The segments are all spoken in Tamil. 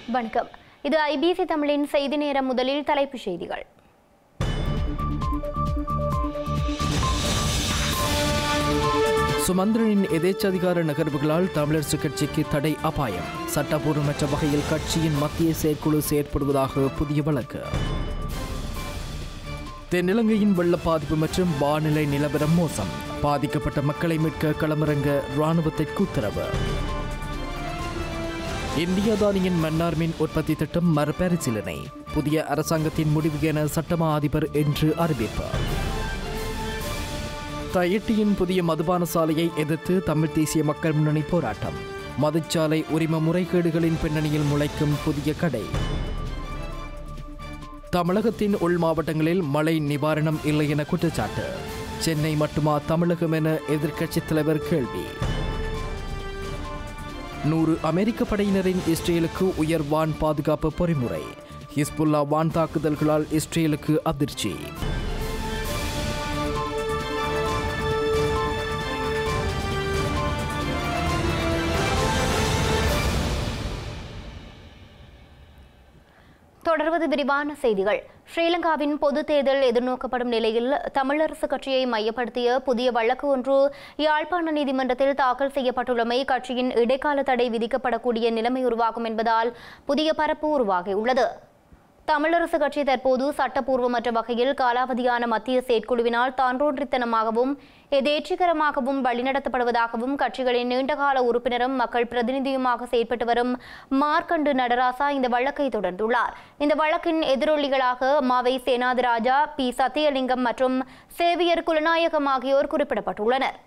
வணக்கம் இது ஐபிசி தமிழின் செய்தி நேரம் முதலில் தலைப்புச் செய்திகள் சுமந்திரனின் எதேச்சதிகார நகர்வுகளால் தமிழரசு கட்சிக்கு தடை அபாயம் சட்டபூர்வமற்ற வகையில் கட்சியின் மத்திய செயற்குழு செயற்படுவதாக புதிய வழக்கு தென்னிலங்கையின் வெள்ள பாதிப்பு மற்றும் வானிலை நிலவரம் மோசம் பாதிக்கப்பட்ட மக்களை மீட்க களமிறங்க இராணுவத்திற்கு உத்தரவு இந்திய அதானியின் மன்னார் மின் உற்பத்தி திட்டம் மறுபரிசீலனை புதிய அரசாங்கத்தின் முடிவு என சட்டமா அதிபர் என்று அறிவிப்பு தையிட்டியின் புதிய மதுபான சாலையை எதிர்த்து தமிழ் தேசிய மக்கள் முன்னணி போராட்டம் மதுச்சாலை உரிம முறைகேடுகளின் பின்னணியில் முளைக்கும் புதிய கடை தமிழகத்தின் உள் மாவட்டங்களில் மழை நிவாரணம் இல்லை என குற்றச்சாட்டு சென்னை மட்டுமா தமிழகம் என எதிர்க்கட்சித் தலைவர் கேள்வி நூறு அமெரிக்க படையினரின் இஸ்ரேலுக்கு உயர் வான் பாதுகாப்பு பொறிமுறை ஹிஸ்புல்லா வான் தாக்குதல்களால் இஸ்ரேலுக்கு அதிர்ச்சி தொடர்வது விரிவான செய்திகள் ஸ்ரீலங்காவின் பொது தேர்தல் எதிர்நோக்கப்படும் நிலையில் தமிழரசு கட்சியை மையப்படுத்திய புதிய வழக்கு ஒன்று யாழ்ப்பாண நீதிமன்றத்தில் தாக்கல் செய்யப்பட்டுள்ளமை கட்சியின் இடைக்கால தடை விதிக்கப்படக்கூடிய நிலைமை உருவாகும் என்பதால் புதிய பரப்பு உருவாகியுள்ளது தமிழரசு கட்சி தற்போது சட்டப்பூர்வமற்ற வகையில் காலாவதியான மத்திய செயற்குழுவினால் தான்றோன்றித்தனமாகவும் எதேச்சிகரமாகவும் வழிநடத்தப்படுவதாகவும் கட்சிகளின் நீண்டகால உறுப்பினரும் மக்கள் பிரதிநிதியுமாக செயற்பட்டு வரும் மார்க்கண்டு நடராசா இந்த வழக்கை தொடர்ந்துள்ளார் இந்த வழக்கின் எதிரொலிகளாக மாவை சேனாதிராஜா பி சத்தியலிங்கம் மற்றும் சேவியர் குலநாயகம் ஆகியோர் குறிப்பிடப்பட்டுள்ளனர்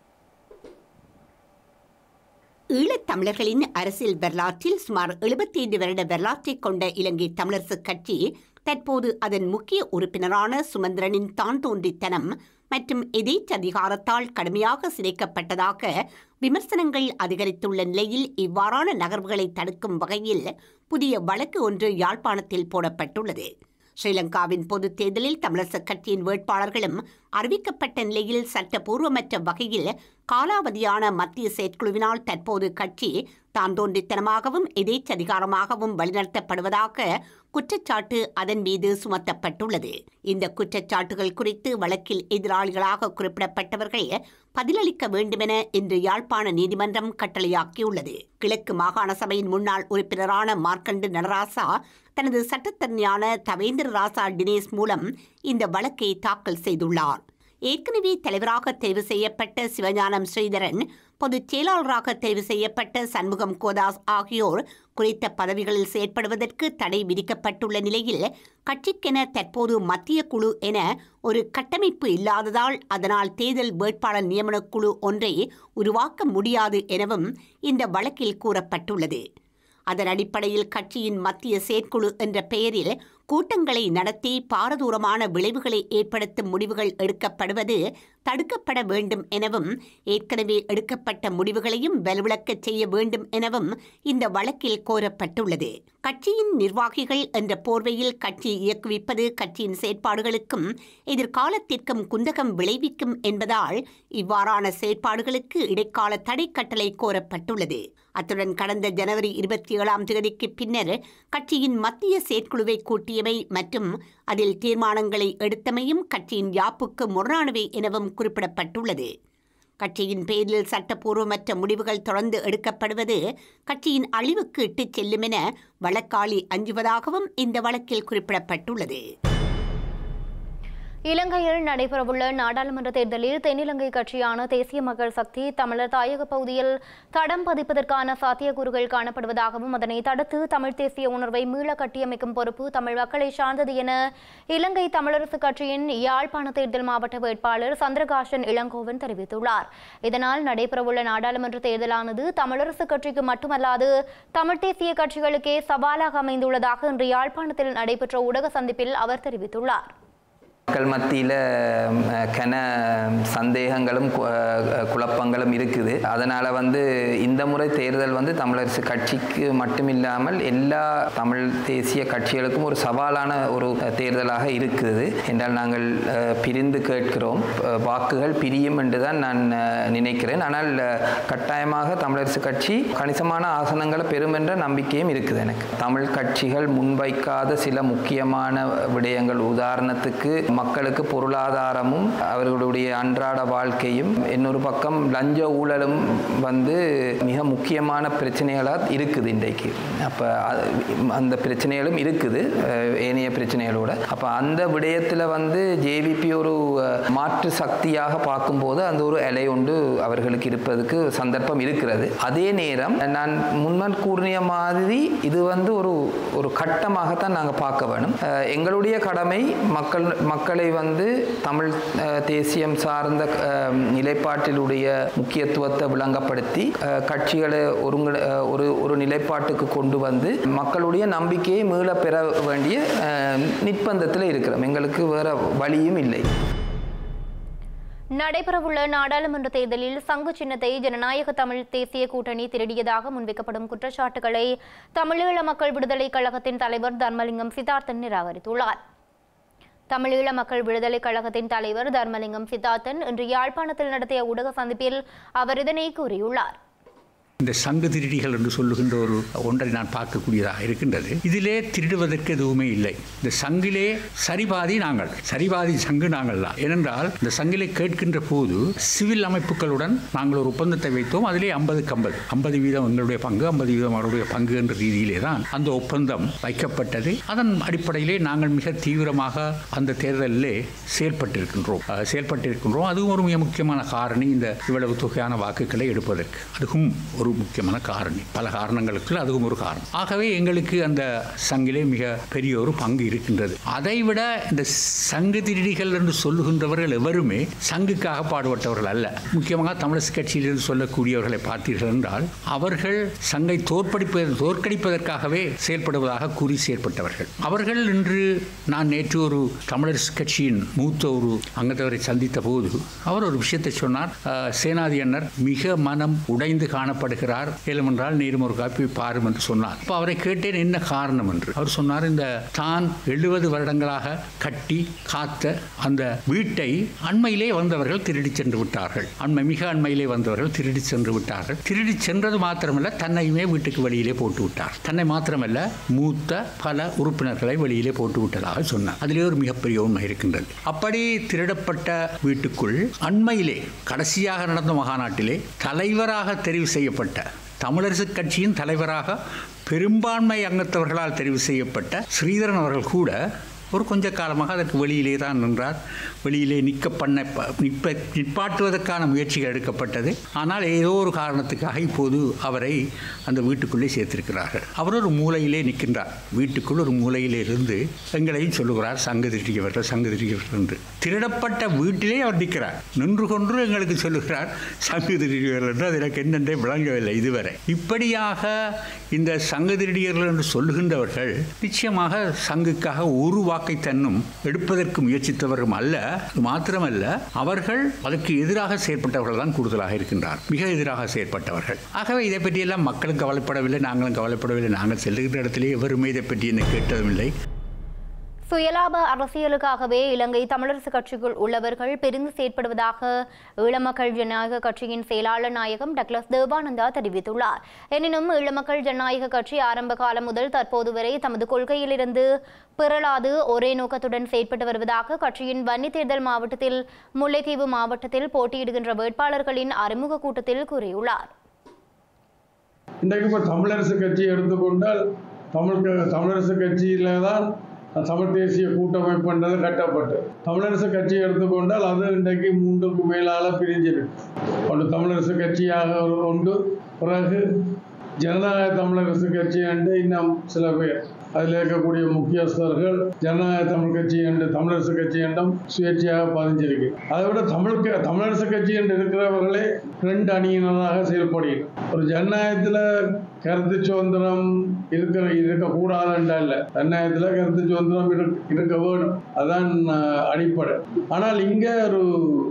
ஈழத்தமிழர்களின் அரசியல் வரலாற்றில் சுமார் 75 வருட வரலாற்றைக் கொண்ட இலங்கை தமிழரசுக் கட்சி தற்போது அதன் முக்கிய உறுப்பினரான சுமந்திரனின் தான் தோன்றித்தனம் மற்றும் எதேச்சதிகாரத்தால் கடுமையாக சிதைக்கப்பட்டதாக விமர்சனங்கள் அதிகரித்துள்ள நிலையில் இவ்வாறான நகர்வுகளை தடுக்கும் வகையில் புதிய வழக்கு ஒன்று யாழ்ப்பாணத்தில் போடப்பட்டுள்ளது ஸ்ரீலங்காவின் பொதுத் தேர்தலில் தமிழரசுக் கட்சியின் வேட்பாளர்களும் அறிவிக்கப்பட்ட நிலையில் சட்டபூர்வமற்ற வகையில் காலாவதியான மத்திய செயற்குழுவினால் தற்போது கட்சி தான் தோன்றித்தனமாகவும் எதேச்சதிகாரமாகவும் வழிநடத்தப்படுவதாக குற்றச்சாட்டு அதன் மீது சுமத்தப்பட்டுள்ளது இந்த குற்றச்சாட்டுகள் குறித்து வழக்கில் எதிராளிகளாக குறிப்பிடப்பட்டவர்கள் பதிலளிக்க வேண்டுமென இன்று யாழ்ப்பாண நீதிமன்றம் கட்டளையாக்கியுள்ளது கிழக்கு மாகாண சபையின் முன்னாள் உறுப்பினரான மார்க்கண்டு நடராசா தனது சட்டத்தரணியான தவேந்திர ராசா டினேஷ் மூலம் இந்த வழக்கை தாக்கல் செய்துள்ளார் ஏற்கனவே தலைவராக தெரிவு செய்யப்பட்ட சிவஞானம் ஸ்ரீதரன் பொதுச் செயலாளராக தெரிவு செய்யப்பட்ட சண்முகம் கோதாஸ் ஆகியோர் குறித்த பதவிகளில் செயற்படுவதற்கு தடை விதிக்கப்பட்டுள்ள நிலையில் கட்சிக்கென தற்போது மத்திய குழு என ஒரு கட்டமைப்பு இல்லாததால் அதனால் தேர்தல் வேட்பாளர் நியமனக் குழு ஒன்றை உருவாக்க முடியாது எனவும் இந்த வழக்கில் கூறப்பட்டுள்ளது அதன் அடிப்படையில் கட்சியின் மத்திய செயற்குழு என்ற பெயரில் கூட்டங்களை நடத்தி பாரதூரமான விளைவுகளை ஏற்படுத்தும் முடிவுகள் எடுக்கப்படுவது தடுக்கப்பட வேண்டும் எனவும் ஏற்கனவே எடுக்கப்பட்ட முடிவுகளையும் வலுவிழக்கச் செய்ய வேண்டும் எனவும் இந்த வழக்கில் கோரப்பட்டுள்ளது கட்சியின் நிர்வாகிகள் என்ற போர்வையில் கட்சி இயக்குவிப்பது கட்சியின் செயற்பாடுகளுக்கும் எதிர்காலத்திற்கும் குந்தகம் விளைவிக்கும் என்பதால் இவ்வாறான செயற்பாடுகளுக்கு இடைக்கால தடை கட்டளை கோரப்பட்டுள்ளது அத்துடன் கடந்த ஜனவரி இருபத்தி ஏழாம் தேதிக்கு பின்னர் கட்சியின் மத்திய செயற்குழுவை கூட்டியமை மற்றும் அதில் தீர்மானங்களை எடுத்தமையும் கட்சியின் யாப்புக்கு முரணானவை எனவும் குறிப்பிடப்பட்டுள்ளது கட்சியின் பேரில் சட்டப்பூர்வமற்ற முடிவுகள் தொடர்ந்து எடுக்கப்படுவது கட்சியின் அழிவுக்கு இட்டுச் செல்லும் என வழக்காளி அஞ்சுவதாகவும் இந்த வழக்கில் குறிப்பிடப்பட்டுள்ளது இலங்கையில் நடைபெறவுள்ள நாடாளுமன்ற தேர்தலில் தென்னிலங்கை கட்சியான தேசிய மக்கள் சக்தி தமிழர் தாயக பகுதியில் தடம் பதிப்பதற்கான சாத்தியக்கூறுகள் காணப்படுவதாகவும் அதனை தடுத்து தமிழ் தேசிய உணர்வை மீள கட்டியமைக்கும் பொறுப்பு தமிழ் மக்களை சார்ந்தது என இலங்கை தமிழரசு கட்சியின் யாழ்ப்பாண தேர்தல் மாவட்ட வேட்பாளர் சந்திரகாசன் இளங்கோவன் தெரிவித்துள்ளார் இதனால் நடைபெறவுள்ள நாடாளுமன்ற தேர்தலானது தமிழரசு கட்சிக்கு மட்டுமல்லாது தமிழ் தேசிய கட்சிகளுக்கே சவாலாக அமைந்துள்ளதாக இன்று யாழ்ப்பாணத்தில் நடைபெற்ற ஊடக சந்திப்பில் அவர் தெரிவித்துள்ளார் மக்கள் மத்தியில் கன சந்தேகங்களும் கு- அஹ், குழப்பங்களும் இருக்குது அதனால் வந்து இந்த முறை தேர்தல் வந்து தமிழரசு கட்சிக்கு மட்டுமில்லாமல் எல்லா தமிழ் தேசிய கட்சிகளுக்கும் ஒரு சவாலான ஒரு தேர்தலாக இருக்குது என்றால் நாங்கள் அஹ், பிரிந்து கேட்கிறோம் அஹ், வாக்குகள் பிரியும் என்று தான் நான் அஹ், நினைக்கிறேன் ஆனால் அஹ், கட்டாயமாக தமிழரசு கட்சி கணிசமான ஆசனங்களை பெறும் என்ற நம்பிக்கையும் இருக்குது எனக்கு தமிழ் கட்சிகள் முன்வைக்காத சில முக்கியமான விடயங்கள் உதாரணத்துக்கு மக்களுக்கு பொருளாதாரமும் அவர்களுடைய அன்றாட வாழ்க்கையும் இன்னொரு பக்கம் லஞ்ச ஊழலும் வந்து மிக முக்கியமான பிரச்சனைகளாக இருக்குது இன்றைக்கு அப்போ அந்த பிரச்சனைகளும் இருக்குது அஹ், ஏனைய பிரச்சனைகளோட அப்போ அந்த விடயத்தில் வந்து ஜேவிபி ஒரு அஹ், மாற்று சக்தியாக பார்க்கும்போது அந்த ஒரு இலை ஒன்று அவர்களுக்கு இருப்பதற்கு சந்தர்ப்பம் இருக்கிறது அதே நேரம் நான் முன்னர் கூறிய மாதிரி இது வந்து ஒரு ஒரு கட்டமாகத்தான் நாங்கள் பார்க்க வேணும் அஹ், எங்களுடைய கடமை மக்கள் மக்களை வந்து தமிழ் அஹ், தேசியம் சார்ந்த அஹ், நிலைப்பாட்டிலுடைய முக்கியத்துவத்தை விளங்கப்படுத்தி அஹ், கட்சிகளை ஒருங்க அஹ், ஒரு ஒரு நிலைப்பாட்டுக்கு கொண்டு வந்து மக்களுடைய நம்பிக்கையை மீள பெற வேண்டிய அஹ், நிர்பந்தத்தில் இருக்கிறோம் எங்களுக்கு வேற வழியும் இல்லை நடைபெறவுள்ள நாடாளுமன்ற தேர்தலில் சங்கு சின்னத்தை ஜனநாயக தமிழ் தேசிய கூட்டணி திருடியதாக முன்வைக்கப்படும் குற்றச்சாட்டுகளை தமிழீழ மக்கள் விடுதலை கழகத்தின் தலைவர் தர்மலிங்கம் சித்தார்த்தன் நிராகரித்துள்ளார் தமிழீழ மக்கள் விடுதலை கழகத்தின் தலைவர் தர்மலிங்கம் சித்தார்த்தன் இன்று யாழ்ப்பாணத்தில் நடத்திய ஊடக சந்திப்பில் அவர் இதனை கூறியுள்ளார் இந்த சங்கு திருடிகள் என்று சொல்லுகின்ற ஒரு ஒன்றை நான் பார்க்கக்கூடியதாக இருக்கின்றது இதிலே திருடுவதற்கு எதுவுமே இல்லை இந்த சங்கிலே சரிபாதி நாங்கள் சரிபாதி சங்கு நாங்கள் தான் ஏனென்றால் இந்த சங்கிலே கேட்கின்ற போது சிவில் அமைப்புகளுடன் நாங்கள் ஒரு ஒப்பந்தத்தை வைத்தோம் அதிலே ஐம்பதுக்கு ஐம்பது ஐம்பது வீதம் எங்களுடைய பங்கு ஐம்பது வீதம் அவருடைய பங்கு என்ற ரீதியிலே தான் அந்த ஒப்பந்தம் வைக்கப்பட்டது அதன் அடிப்படையிலே நாங்கள் மிக தீவிரமாக அந்த தேர்தலிலே செயல்பட்டிருக்கின்றோம் அஹ், செயல்பட்டிருக்கின்றோம் அதுவும் ஒரு மிக முக்கியமான காரணி இந்த இவ்வளவு தொகையான வாக்குகளை எடுப்பதற்கு அதுவும் ஒரு முக்கியமான காரணி பல காரணங்களுக்கு அதுவும் ஒரு காரணம் ஆகவே எங்களுக்கு அந்த சங்கிலே மிக பெரிய ஒரு பங்கு இருக்கின்றது அதைவிட இந்த சங்கு திருடிகள் என்று சொல்லுகின்றவர்கள் எவருமே சங்குக்காக பாடுபட்டவர்கள் அல்ல முக்கியமாக தமிழரசு கட்சியிலிருந்து சொல்லக்கூடியவர்களை பார்த்தீர்கள் என்றால் அவர்கள் சங்கை தோற்படிப்ப தோற்கடிப்பதற்காகவே செயல்படுவதாக கூறி செயற்பட்டவர்கள் அவர்கள் இன்று நான் நேற்று ஒரு தமிழரசு கட்சியின் மூத்த ஒரு அங்கத்தவரை சந்தித்த போது அவர் ஒரு விஷயத்தை சொன்னார் அஹ், சேனாதி அண்ணர் மிக மனம் உடைந்து காணப்படுகிறார் ஏழுமென்றால் நீரும் ஒரு காப்பி பாரும் என்று சொன்னார் அப்போ அவரை கேட்டேன் என்ன காரணம் என்று அவர் சொன்னார் இந்த தான் எழுபது வருடங்களாக கட்டி காத்த அந்த வீட்டை அண்மையிலே வந்தவர்கள் திருடி சென்று விட்டார்கள் அண்மை மிக அண்மையிலே வந்தவர்கள் திருடி சென்று விட்டார்கள் திருடி சென்றது மாத்திரமல்ல தன்னையுமே வீட்டுக்கு வெளியிலே போட்டு விட்டார் தன்னை மாத்திரமல்ல மூத்த பல உறுப்பினர்களை வெளியிலே போட்டு விட்டதாக சொன்னார் அதிலே ஒரு மிகப்பெரிய உண்மை இருக்கின்றது அப்படி திருடப்பட்ட வீட்டுக்குள் அண்மையிலே கடைசியாக நடந்த மகாநாட்டிலே தலைவராக தெரிவு செய்யப்பட்ட தமிழரசு கட்சியின் தலைவராக பெரும்பான்மை அங்கத்தவர்களால் தெரிவு செய்யப்பட்ட ஸ்ரீதரன் அவர்கள் கூட ஒரு கொஞ்ச காலமாக அதற்கு வெளியிலே தான் நின்றார் வெளியிலே நிற்க பண்ண ப- நிற்ப நிற்பாட்டுவதற்கான முயற்சிகள் எடுக்கப்பட்டது ஆனால் ஏதோ ஒரு காரணத்துக்காக இப்போது அவரை அந்த வீட்டுக்குள்ளே சேர்த்திருக்கிறார்கள் அவர் ஒரு மூலையிலே நிற்கின்றார் வீட்டுக்குள் ஒரு மூலையிலே இருந்து எங்களையும் சொல்லுகிறார் சங்கு திருடியவர்கள் சங்கு திருடியவர்கள் என்று திருடப்பட்ட வீட்டிலே அவர் நிற்கிறார் நின்று கொண்டு எங்களுக்கு சொல்லுகிறார் சங்கு திருடியவர்கள் என்று அது எனக்கு என்னென்றே விளங்கவில்லை இதுவரை இப்படியாக இந்த சங்கு திருடியர்கள் என்று சொல்லுகின்றவர்கள் நிச்சயமாக சங்குக்காக ஒரு வாக்கை தன்னும் எடுப்பதற்கு முயற்சித்தவரும் அல்ல அது மாத்திரமல்ல அவர்கள் அதற்கு எதிராக செயற்பட்டவர்கள் தான் கூடுதலாக இருக்கின்றார் மிக எதிராக செயற்பட்டவர்கள் ஆகவே இதை பற்றியெல்லாம் மக்களும் கவலைப்படவில்லை நாங்களும் கவலைப்படவில்லை நாங்கள் செல்லுகின்ற இடத்திலே எவருமே இதை பற்றி என்ன கேட்டதும் இல்லை சுயலாப அரசியலுக்காகவே இலங்கை தமிழரசு கட்சிக்குள் உள்ளவர்கள் பிரிந்து செயற்படுவதாக ஈழமக்கள் ஜனநாயக கட்சியின் செயலாளர் நாயகம் டக்ளஸ் தேவானந்தா தெரிவித்துள்ளார் எனினும் ஈழமக்கள் ஜனநாயக கட்சி ஆரம்ப காலம் முதல் தற்போது வரை தமது கொள்கையிலிருந்து பிறளாது ஒரே நோக்கத்துடன் செயற்பட்டு வருவதாக கட்சியின் வன்னி தேர்தல் மாவட்டத்தில் முல்லைத்தீவு மாவட்டத்தில் போட்டியிடுகின்ற வேட்பாளர்களின் அறிமுக கூட்டத்தில் கூறியுள்ளார் இன்றைக்கு இப்போ தமிழரசு கட்சி எடுத்துக்கொண்டால் தமிழ் க- தமிழரசு கட்சியில தான் தமிழ் தேசிய கூட்டமைப்புன்றது கட்டப்பட்டது தமிழரசு கட்சி எடுத்துக்கொண்டால் அது இன்றைக்கு மூன்றுக்கு மேலால பிரிஞ்சிருக்கு ஒன்று தமிழரசு கட்சியாக உண்டு பிறகு ஜனநாயக தமிழரசு கட்சி என்று இன்னும் சில பேர் அதில் இருக்கக்கூடிய முக்கியஸ்தர்கள் ஜனநாயக தமிழ் கட்சி என்று தமிழரசு கட்சி என்றும் சுயேட்சையாக பதிஞ்சிருக்கு அதை விட தமிழ் க- தமிழரசு கட்சி என்று இருக்கிறவர்களே ரெண்டு அணியினராக செயல்படுகிறது ஒரு ஜனநாயகத்தில் கருத்து சுதந்திரம் இருக்கிற இருக்கக்கூடாது இல்லை ஜனநாயகத்தில் கருத்து சுதந்திரம் இருக்க இருக்க வேணும் அதான் அஹ், அடிப்படை ஆனால் இங்கே ஒரு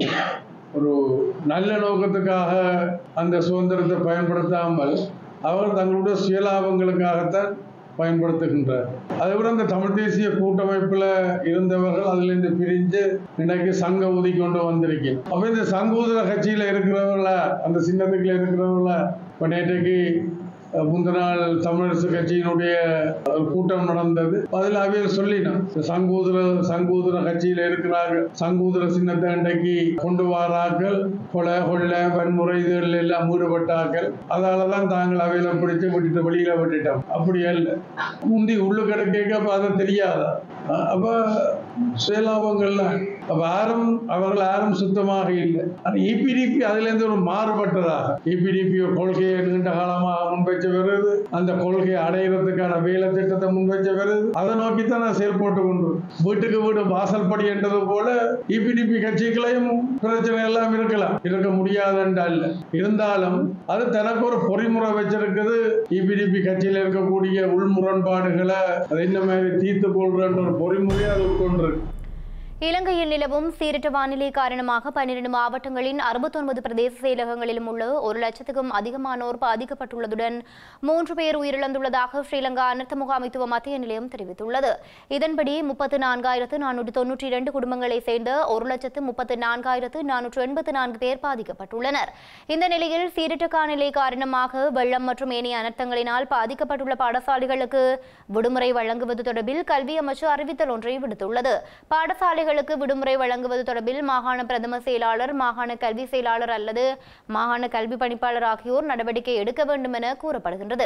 ஒரு நல்ல நோக்கத்துக்காக அந்த சுதந்திரத்தை பயன்படுத்தாமல் அவர்கள் தங்களுடைய சுயலாபங்களுக்காகத்தான் பயன்படுத்துகின்றார் அதை விட அந்த தமிழ் தேசிய கூட்டமைப்பில் இருந்தவர்கள் அதிலிருந்து பிரிஞ்சு இன்னைக்கு சங்க ஊதி கொண்டு வந்திருக்கேன் அப்போ இந்த சங்கூதர கட்சியில் இருக்கிறவங்கள அந்த சின்னத்துக்குள்ள இருக்கிறவங்கள இப்போ நேற்றைக்கு அஹ், முந்தின நாள் தமிழரசு கட்சியினுடைய ஒரு கூட்டம் நடந்தது அதில் அவையில் சொல்லினோம் இந்த சங்கூதர சங்கூதர கட்சியில் இருக்கிறார்கள் சங்கூதர சின்னத்தை அன்றைக்கு கொண்டு வாராக்கள் கொலை கொள்ளை வன்முறை இதுகள் எல்லாம் ஈடுபட்டார்கள் அதால தான் தாங்கள் அவையில பிடிச்சு விட்டுட்டு வெளியில விட்டுட்டோம் அப்படி அல்ல முந்தி உள்ளு கிடக்க அப்ப அது தெரியாதா அஹ் அப்ப சுயலாபங்கள்ல அப்ப யாரும் அவர்கள் யாரும் சுத்தமாக இல்லை ஆனா இபிடிபி அதுல இருந்து ஒரு மாறுபட்டதாக இபிடிபி கொள்கையை நீண்ட காலமாக முன்வைச்ச வருது அந்த கொள்கையை அடையிறதுக்கான வேலை திட்டத்தை முன்வைச்ச வருது அதை நோக்கி தான் நான் செயல்பட்டு கொண்டு வீட்டுக்கு வீடு வாசல்படி என்றது போல இபிடிபி கட்சிகளையும் பிரச்சனை எல்லாம் இருக்கலாம் இருக்க முடியாதுன்றா இல்ல இருந்தாலும் அது தனக்கு ஒரு பொறிமுறை வச்சிருக்குது இபிடிபி கட்சியில் இருக்கக்கூடிய உள்முரண்பாடுகளை அதை இந்த மாதிரி தீர்த்து கொள்றன்ற ஒரு பொறிமுறையை அது உட்கொண்டிருக்கு இலங்கையில் நிலவும் சீரற்ற வானிலை காரணமாக பன்னிரண்டு மாவட்டங்களின் அறுபத்தொன்பது பிரதேச செயலகங்களிலும் உள்ள ஒரு லட்சத்துக்கும் அதிகமானோர் பாதிக்கப்பட்டுள்ளதுடன் மூன்று பேர் உயிரிழந்துள்ளதாக ஸ்ரீலங்கா அனர்த்த முகாமைத்துவ மத்திய நிலையம் தெரிவித்துள்ளது இதன்படி முப்பத்து நான்காயிரத்து நானூற்று தொன்னூற்றி இரண்டு குடும்பங்களைச் சேர்ந்த ஒரு லட்சத்து முப்பத்து நான்காயிரத்து நானூற்று எண்பத்து நான்கு பேர் பாதிக்கப்பட்டுள்ளனர் இந்த நிலையில் சீரற்ற காலநிலை காரணமாக வெள்ளம் மற்றும் ஏனைய அனர்த்தங்களினால் பாதிக்கப்பட்டுள்ள பாடசாலைகளுக்கு விடுமுறை வழங்குவது தொடர்பில் கல்வி அமைச்சு அறிவித்தல் ஒன்றை விடுத்துள்ளது பாடசாலைகளுக்கு விடுமுறை வழங்குவது தொடர்பில் மாகாண பிரதம செயலாளர் மாகாண கல்வி செயலாளர் அல்லது மாகாண கல்வி பணிப்பாளர் ஆகியோர் நடவடிக்கை எடுக்க வேண்டும் என கூறப்படுகின்றது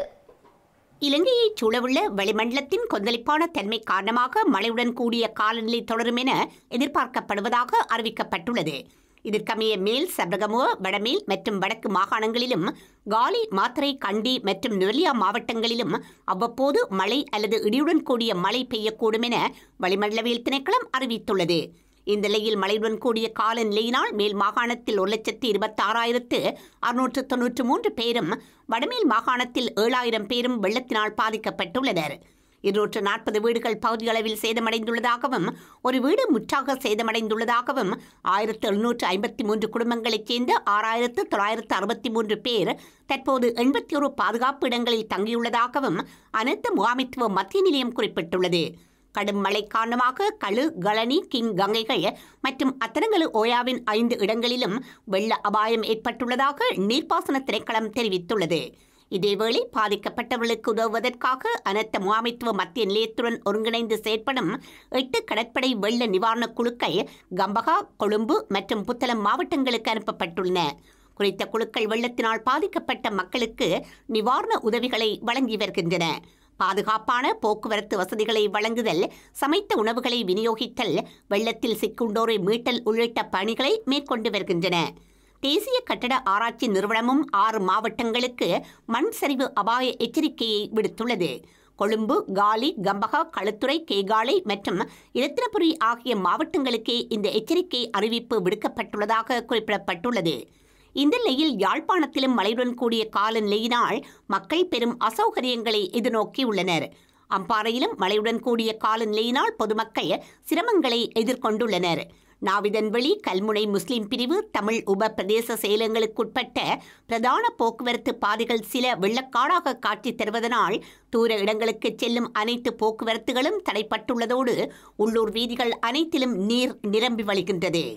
இலங்கையைச் சூழவுள்ள வளிமண்டலத்தின் கொந்தளிப்பான தன்மை காரணமாக மழையுடன் கூடிய காலநிலை தொடரும் என எதிர்பார்க்கப்படுவதாக அறிவிக்கப்பட்டுள்ளது இதற்கமைய மேல் சபரகமுவ வடமேல் மற்றும் வடக்கு மாகாணங்களிலும் காலி மாத்தறை கண்டி மற்றும் நுவலியா மாவட்டங்களிலும் அவ்வப்போது மழை அல்லது இடியுடன் கூடிய மழை பெய்யக்கூடும் என வளிமண்டலவியல் திணைக்களம் அறிவித்துள்ளது இந்த நிலையில் மழையுடன் கூடிய காலநிலையினால் மேல் மாகாணத்தில் ஒரு லட்சத்து இருபத்தாறாயிரத்து அறுநூற்று தொன்னூற்று மூன்று பேரும் வடமேல் மாகாணத்தில் ஏழாயிரம் பேரும் வெள்ளத்தினால் பாதிக்கப்பட்டுள்ளனர் இருநூற்று நாற்பது வீடுகள் பகுதியளவில் சேதமடைந்துள்ளதாகவும் ஒரு வீடு முற்றாக சேதமடைந்துள்ளதாகவும் ஆயிரத்து எழுநூற்று ஐம்பத்தி மூன்று குடும்பங்களைச் சேர்ந்த ஆறாயிரத்து தொள்ளாயிரத்து அறுபத்தி மூன்று பேர் தற்போது எண்பத்தி ஒரு பாதுகாப்பு இடங்களில் தங்கியுள்ளதாகவும் அனைத்து முகாமைத்துவ மத்திய நிலையம் குறிப்பிட்டுள்ளது கடும் மழை காரணமாக களு கழனி கிங் கங்கைகள் மற்றும் அத்தனங்கலு ஓயாவின் ஐந்து இடங்களிலும் வெள்ள அபாயம் ஏற்பட்டுள்ளதாக நீர்ப்பாசன திணைக்களம் தெரிவித்துள்ளது இதேவேளை பாதிக்கப்பட்டவர்களுக்கு உதவுவதற்காக அனர்த்த முகாமைத்துவ மத்திய நிலையத்துடன் ஒருங்கிணைந்து செயற்படும் எட்டு கடற்படை வெள்ள நிவாரணக் குழுக்கள் கம்பகா கொழும்பு மற்றும் புத்தளம் மாவட்டங்களுக்கு அனுப்பப்பட்டுள்ளன குறித்த குழுக்கள் வெள்ளத்தினால் பாதிக்கப்பட்ட மக்களுக்கு நிவாரண உதவிகளை வழங்கி வருகின்றன பாதுகாப்பான போக்குவரத்து வசதிகளை வழங்குதல் சமைத்த உணவுகளை விநியோகித்தல் வெள்ளத்தில் சிக்குண்டோரை மீட்டல் உள்ளிட்ட பணிகளை மேற்கொண்டு வருகின்றன தேசிய கட்டட ஆராய்ச்சி நிறுவனமும் ஆறு மாவட்டங்களுக்கு மண் சரிவு அபாய எச்சரிக்கையை விடுத்துள்ளது கொழும்பு காலி கம்பகா களுத்துறை கேகாலை மற்றும் இரத்தினபுரி ஆகிய மாவட்டங்களுக்கே இந்த எச்சரிக்கை அறிவிப்பு விடுக்கப்பட்டுள்ளதாக குறிப்பிடப்பட்டுள்ளது இந்த நிலையில் யாழ்ப்பாணத்திலும் மழையுடன் கூடிய காலநிலையினால் மக்கள் பெரும் அசௌகரியங்களை எதிர்நோக்கியுள்ளனர் அம்பாறையிலும் மழையுடன் கூடிய காலநிலையினால் பொதுமக்கள் சிரமங்களை எதிர்கொண்டுள்ளனர் நாவிதன்வெளி கல்முனை முஸ்லிம் பிரிவு தமிழ் உப பிரதேச செயலங்களுக்குட்பட்ட பிரதான போக்குவரத்து பாதைகள் சில வெள்ளக்காடாக காட்சி தருவதனால் தூர இடங்களுக்கு செல்லும் அனைத்து போக்குவரத்துகளும் தடைப்பட்டுள்ளதோடு உள்ளூர் வீதிகள் அனைத்திலும் நீர் நிரம்பி வழிகின்றது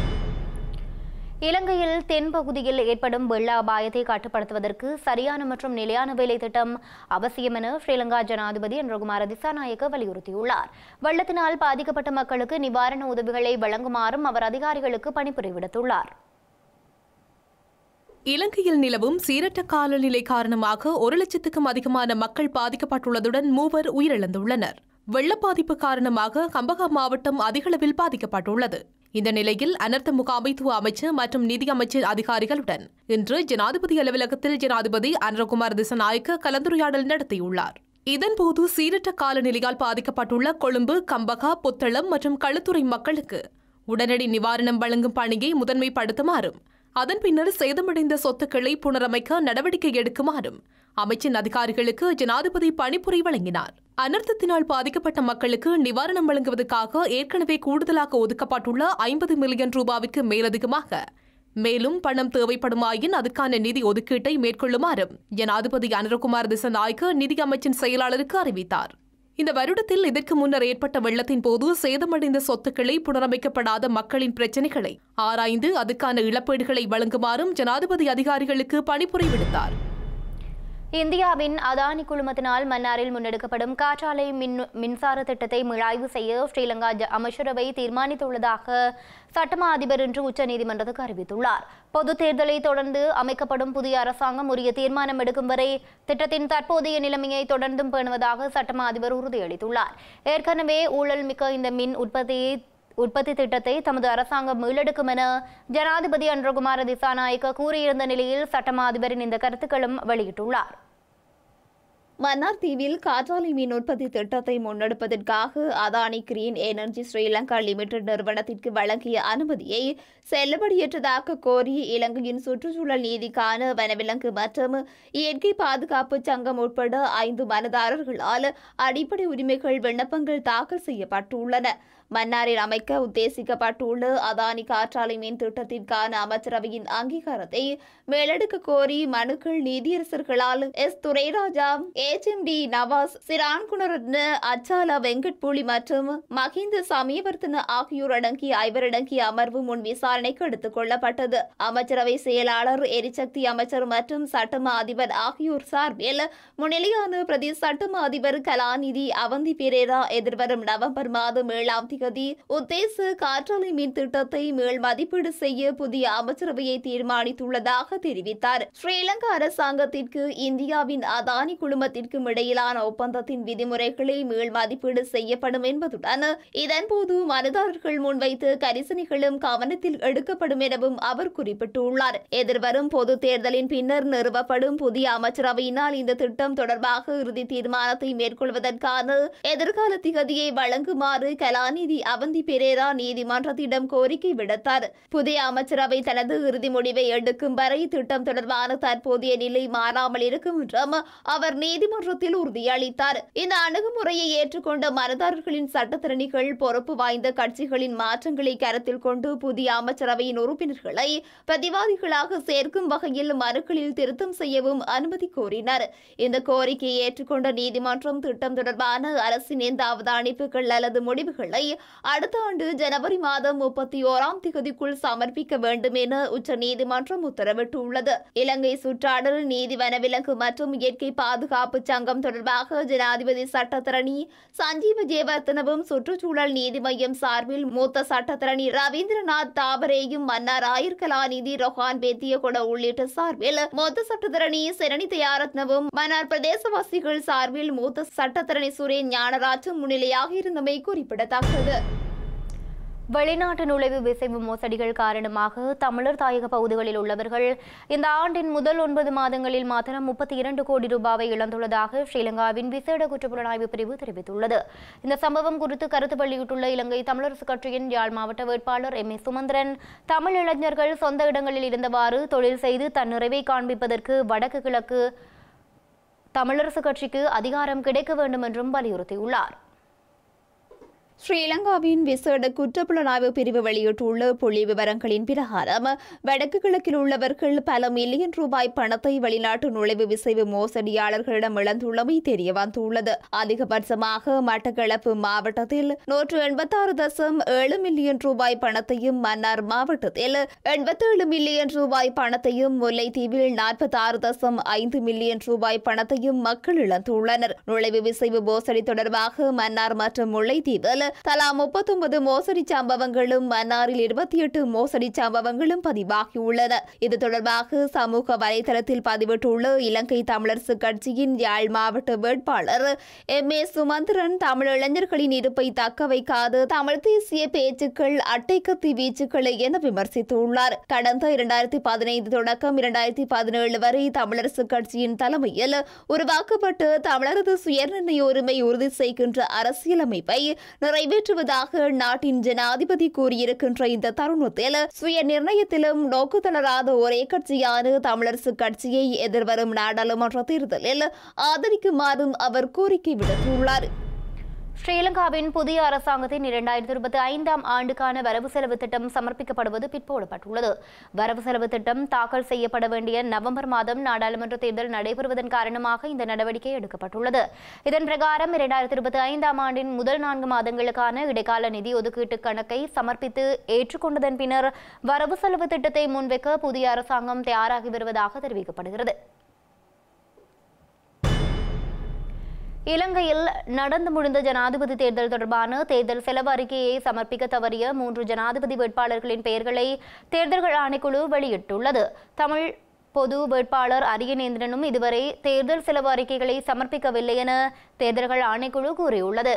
இலங்கையில் தென்பகுதியில் ஏற்படும் வெள்ள அபாயத்தை கட்டுப்படுத்துவதற்கு சரியான மற்றும் நிலையான வேலை திட்டம் அவசியம் என ஸ்ரீலங்கா ஜனாதிபதி அனுகுமார திசாநாயக்க வலியுறுத்தியுள்ளார் வெள்ளத்தினால் பாதிக்கப்பட்ட மக்களுக்கு நிவாரண உதவிகளை வழங்குமாறும் அவர் அதிகாரிகளுக்கு பணிப்புரை விடுத்துள்ளார் இலங்கையில் நிலவும் சீரற்ற காலநிலை காரணமாக ஒரு லட்சத்துக்கும் அதிகமான மக்கள் பாதிக்கப்பட்டுள்ளதுடன் மூவர் உயிரிழந்துள்ளனர் வெள்ள பாதிப்பு காரணமாக கம்பகா மாவட்டம் அதிகளவில் பாதிக்கப்பட்டுள்ளது இந்த நிலையில் அனர்த்த முகாமைத்துவ அமைச்சர் மற்றும் நிதி அமைச்சர் அதிகாரிகளுடன் இன்று ஜனாதிபதி அலுவலகத்தில் ஜனாதிபதி அனுரகுமார் திசநாயக்க கலந்துரையாடல் நடத்தியுள்ளார் இதன்போது சீரற்ற காலநிலையால் பாதிக்கப்பட்டுள்ள கொழும்பு கம்பகா புத்தளம் மற்றும் களுத்துறை மக்களுக்கு உடனடி நிவாரணம் வழங்கும் பணியை முதன்மைப்படுத்துமாறும் அதன் பின்னர் சேதமடைந்த சொத்துக்களை புனரமைக்க நடவடிக்கை எடுக்குமாறும் அமைச்சின் அதிகாரிகளுக்கு ஜனாதிபதி பணிப்புரை வழங்கினார் அனர்த்தத்தினால் பாதிக்கப்பட்ட மக்களுக்கு நிவாரணம் வழங்குவதற்காக ஏற்கனவே கூடுதலாக ஒதுக்கப்பட்டுள்ள ஐம்பது மில்லியன் ரூபாவுக்கு மேலதிகமாக மேலும் பணம் தேவைப்படுமாயின் அதற்கான நிதி ஒதுக்கீட்டை மேற்கொள்ளுமாறும் ஜனாதிபதி அனுரகுமார் திசநாயக்க நிதி அமைச்சின் செயலாளருக்கு அறிவித்தார் இந்த வருடத்தில் இதற்கு முன்னர் ஏற்பட்ட வெள்ளத்தின் போது சேதமடைந்த சொத்துக்களை புனரமைக்கப்படாத மக்களின் பிரச்சினைகளை ஆராய்ந்து அதுக்கான இழப்பீடுகளை வழங்குமாறும் ஜனாதிபதி அதிகாரிகளுக்கு பணிப்புரை விடுத்தார் இந்தியாவின் அதானி குழுமத்தினால் மன்னாரில் முன்னெடுக்கப்படும் காற்றாலை மின் மின்சார திட்டத்தை மீளாய்வு செய்ய ஸ்ரீலங்கா ஜ- அமைச்சரவை தீர்மானித்துள்ளதாக சட்டமா அதிபர் இன்று உச்சநீதிமன்றத்துக்கு அறிவித்துள்ளார் பொது தேர்தலை தொடர்ந்து அமைக்கப்படும் புதிய அரசாங்கம் உரிய தீர்மானம் எடுக்கும் வரை திட்டத்தின் தற்போதைய நிலைமையை தொடர்ந்தும் பேணுவதாக சட்டமா அதிபர் உறுதியளித்துள்ளார் ஏற்கனவே ஊழல் மிக்க இந்த மின் உற்பத்தியை உற்பத்தி திட்டத்தை தமது அரசாங்கம் மீளெடுக்கும் என ஜனாதிபதி அன்றகுமார திசாநாயக்க கூறியிருந்த நிலையில் சட்டமா அதிபரின் இந்த கருத்துக்களும் வெளியிட்டுள்ளார் மன்னார் தீவில் காற்றாலை மின் உற்பத்தி திட்டத்தை முன்னெடுப்பதற்காக Adani Green Energy Sri Lanka Limited நிறுவனத்திற்கு வழங்கிய அனுமதியை செல்லுபடியற்றதாக கோரி இலங்கையின் சுற்றுச்சூழல் நீதிக்கான வனவிலங்கு மற்றும் இயற்கை பாதுகாப்பு சங்கம் உட்பட ஐந்து மனதாரர்களால் அடிப்படை உரிமைகள் விண்ணப்பங்கள் தாக்கல் செய்யப்பட்டுள்ளன மன்னாரில் அமைக்க உத்தேசிக்கப்பட்டுள்ள அதானி காற்றாலை மின் திட்டத்திற்கான அமைச்சரவையின் அங்கீகாரத்தை மேலெடுக்க கோரி மனுக்கள் நீதியரசர்களால் S Thurairaja H M D Nawaz Shiran Gooneratne Achala Wengappuli மற்றும் மஹிந்த சமயவர்த்தன ஆகியோர் அடங்கிய ஐவரடங்கிய அமர்வு முன் விசாரணைக்கு எடுத்துக் கொள்ளப்பட்டது அமைச்சரவை செயலாளர் எரிசக்தி அமைச்சர் மற்றும் சட்டமா அதிபர் ஆகியோர் சார்பில் முன்னிலையான பிரதி சட்டமா அதிபர் கலாநிதி அவந்தி பெரேரா எதிர்வரும் நவம்பர் மாதம் ஏழாம் தேதி உத்தேச காற்றாலை மின் திட்டத்தை மேல் மதிப்பீடு செய்ய புதிய அமைச்சரவையை தீர்மானித்துள்ளதாக தெரிவித்தார் ஸ்ரீலங்கா அரசாங்கத்திற்கு இந்தியாவின் அதானி குழுமத்திற்கும் இடையிலான ஒப்பந்தத்தின் விதிமுறைகளை மேல் மதிப்பீடு செய்யப்படும் என்பதுடன் இதன்போது மனுதாரர்கள் முன்வைத்த கரிசனைகளும் கவனத்தில் எடுக்கப்படும் எனவும் அவர் குறிப்பிட்டுள்ளார் எதிர்வரும் பொது தேர்தலின் பின்னர் நிறுவப்படும் புதிய அமைச்சரவையினால் இந்த திட்டம் தொடர்பாக இறுதி தீர்மானத்தை மேற்கொள்வதற்கான எதிர்கால திகதியை வழங்குமாறு கலாநிதி அவந்தி பெரேரா நீதிமன்றத்திடம் கோரிக்கை விடுத்தார் புதிய அமைச்சரவை தனது இறுதி முடிவை எடுக்கும் வரை திட்டம் தொடர்பான தற்போதைய நிலை மாறாமல் இருக்கும் என்றும் அவர் நீதிமன்றத்தில் உறுதியளித்தார் இந்த அணுகுமுறையை ஏற்றுக்கொண்ட மனதாரர்களின் சட்டத்திறனிகள் பொறுப்பு வாய்ந்த கட்சிகளின் மாற்றங்களை கருத்தில் கொண்டு புதிய அமைச்சரவையின் உறுப்பினர்களை பிரதிவாதிகளாக சேர்க்கும் வகையில் மனுக்களில் திருத்தம் செய்யவும் அனுமதி கோரினர் இந்த கோரிக்கையை ஏற்றுக்கொண்ட நீதிமன்றம் திட்டம் தொடர்பான அரசின் எந்த அவதானிப்புகள் அல்லது முடிவுகளை அடுத்த ஆண்டு ஜனவரி மாதம் முப்பத்தி ஓராம் தேதிக்குள் சமர்ப்பிக்க வேண்டும் என உச்ச நீதிமன்றம் உத்தரவிட்டுள்ளது இலங்கை சுற்றாடல் நீதி வனவிலங்கு மற்றும் இயற்கை பாதுகாப்பு சங்கம் தொடர்பாக ஜனாதிபதி சட்டத்தரணி சஞ்சீவ ஜெயவர்த்தனவும் சுற்றுச்சூழல் நீதி மையம் சார்பில் மூத்த சட்டத்தரணி ரவீந்திரநாத் தாபரேயும் மன்னார் ஆயர் கலாநிதி ரொஹான் பேத்தியகொட உள்ளிட்ட சார்பில் மூத்த சட்டத்தரணி செரணி தயாரத்னவும் மன்னார் பிரதேசவாசிகள் சார்பில் மூத்த சட்டத்தரணி சுரேன் ஞானராஜும் முன்னிலையாக இருந்தமை குறிப்பிடத்தக்கது வெளிநாட்டு நுழைவு விசைவு மோசடிகள் காரணமாக தமிழர் தாயக பகுதிகளில் உள்ளவர்கள் இந்த ஆண்டின் முதல் ஒன்பது மாதங்களில் மாத்திரம் முப்பத்தி இரண்டு கோடி ரூபாவை இழந்துள்ளதாக ஸ்ரீலங்காவின் விசேட குற்றப்புலனாய்வு பிரிவு தெரிவித்துள்ளது இந்த சம்பவம் குறித்து கருத்து வெளியிட்டுள்ள இலங்கை தமிழரசு கட்சியின் யாழ் மாவட்ட வேட்பாளர் எம் ஏ சுமந்திரன் தமிழ் இளைஞர்கள் சொந்த இடங்களில் இருந்தவாறு தொழில் செய்து தன் நிறைவை காண்பிப்பதற்கு வடக்கு கிழக்கு தமிழரசு கட்சிக்கு அதிகாரம் கிடைக்க வேண்டும் என்றும் வலியுறுத்தியுள்ளார் ஸ்ரீலங்காவின் விசேட குற்றப்புலனாய்வு பிரிவு வெளியிட்டுள்ள புள்ளி விவரங்களின் பிரகாரம் வடக்கு கிழக்கில் உள்ளவர்கள் பல மில்லியன் ரூபாய் பணத்தை வெளிநாட்டு நுழைவு விசைவு மோசடியாளர்களிடம் இழந்துள்ளமை தெரிய வந்துள்ளது அதிகபட்சமாக மட்டக்களப்பு மாவட்டத்தில் நூற்று எண்பத்தாறு தசம் ஏழு மில்லியன் ரூபாய் பணத்தையும் மன்னார் மாவட்டத்தில் எண்பத்தேழு மில்லியன் ரூபாய் பணத்தையும் முல்லைத்தீவில் நாற்பத்தாறு தசம் ஐந்து மில்லியன் ரூபாய் பணத்தையும் மக்கள் இழந்துள்ளனர் நுழைவு விசைவு மோசடி தொடர்பாக மன்னார் மற்றும் முல்லைத்தீவில் தலா முப்பத்தொன்பது மோசடி சம்பவங்களும் மன்னாரில் இருபத்தி எட்டு மோசடி சம்பவங்களும் பதிவாகியுள்ளன இது தொடர்பாக சமூக வலைதளத்தில் பதிவிட்டுள்ள இலங்கை தமிழரசு கட்சியின் யாழ் மாவட்ட வேட்பாளர் எம் ஏ சுமந்திரன் தமிழ் இளைஞர்களின் இருப்பை தக்க வைக்காது தமிழ் தேசிய பேச்சுக்கள் அட்டைக்கத்தி வீச்சுக்களை என விமர்சித்துள்ளார் கடந்த இரண்டாயிரத்தி பதினைந்து தொடக்கம் இரண்டாயிரத்தி பதினேழு வரை தமிழரசு கட்சியின் தலைமையில் உருவாக்கப்பட்டு தமிழரது சுயநிர்ணய உரிமை உறுதி செய்கின்ற அரசியலமைப்பை நிறைவேற்றுவதாக நாட்டின் ஜனாதிபதி கூறியிருக்கின்ற இந்த தருணத்தில் சுய நிர்ணயத்திலும் நோக்கு தளராத ஒரே கட்சியான தமிழரசு கட்சியை எதிர்வரும் நாடாளுமன்ற தேர்தலில் ஆதரிக்குமாறும் அவர் கோரிக்கை விடுத்துள்ளார் ஸ்ரீலங்காவின் புதிய அரசாங்கத்தின் இரண்டாயிரத்தி இருபத்தி ஐந்தாம் ஆண்டுக்கான வரவு செலவு திட்டம் சமர்ப்பிக்கப்படுவது பிற்போடப்பட்டுள்ளது வரவு செலவு திட்டம் தாக்கல் செய்யப்பட வேண்டிய நவம்பர் மாதம் நாடாளுமன்ற தேர்தல் நடைபெறுவதன் காரணமாக இந்த நடவடிக்கை எடுக்கப்பட்டுள்ளது இதன் பிரகாரம் இரண்டாயிரத்தி இருபத்தி ஐந்தாம் ஆண்டின் முதல் நான்கு மாதங்களுக்கான இடைக்கால நிதி ஒதுக்கீட்டு கணக்கை சமர்ப்பித்து ஏற்றுக்கொண்டதன் பின்னர் வரவு செலவு திட்டத்தை முன்வைக்க புதிய அரசாங்கம் தயாராகி வருவதாக தெரிவிக்கப்படுகிறது இலங்கையில் நடந்து முடிந்த ஜனாதிபதி தேர்தல் தொடர்பான தேர்தல் செலவு அறிக்கையை சமர்ப்பிக்க தவறிய மூன்று ஜனாதிபதி வேட்பாளர்களின் பெயர்களை தேர்தல்கள் ஆணைக்குழு வெளியிட்டுள்ளது தமிழ் பொது வேட்பாளர் அரியநேந்திரனும் இதுவரை தேர்தல் செலவு அறிக்கைகளை சமர்ப்பிக்கவில்லை என தேர்தல்கள் ஆணைக்குழு கூறியுள்ளது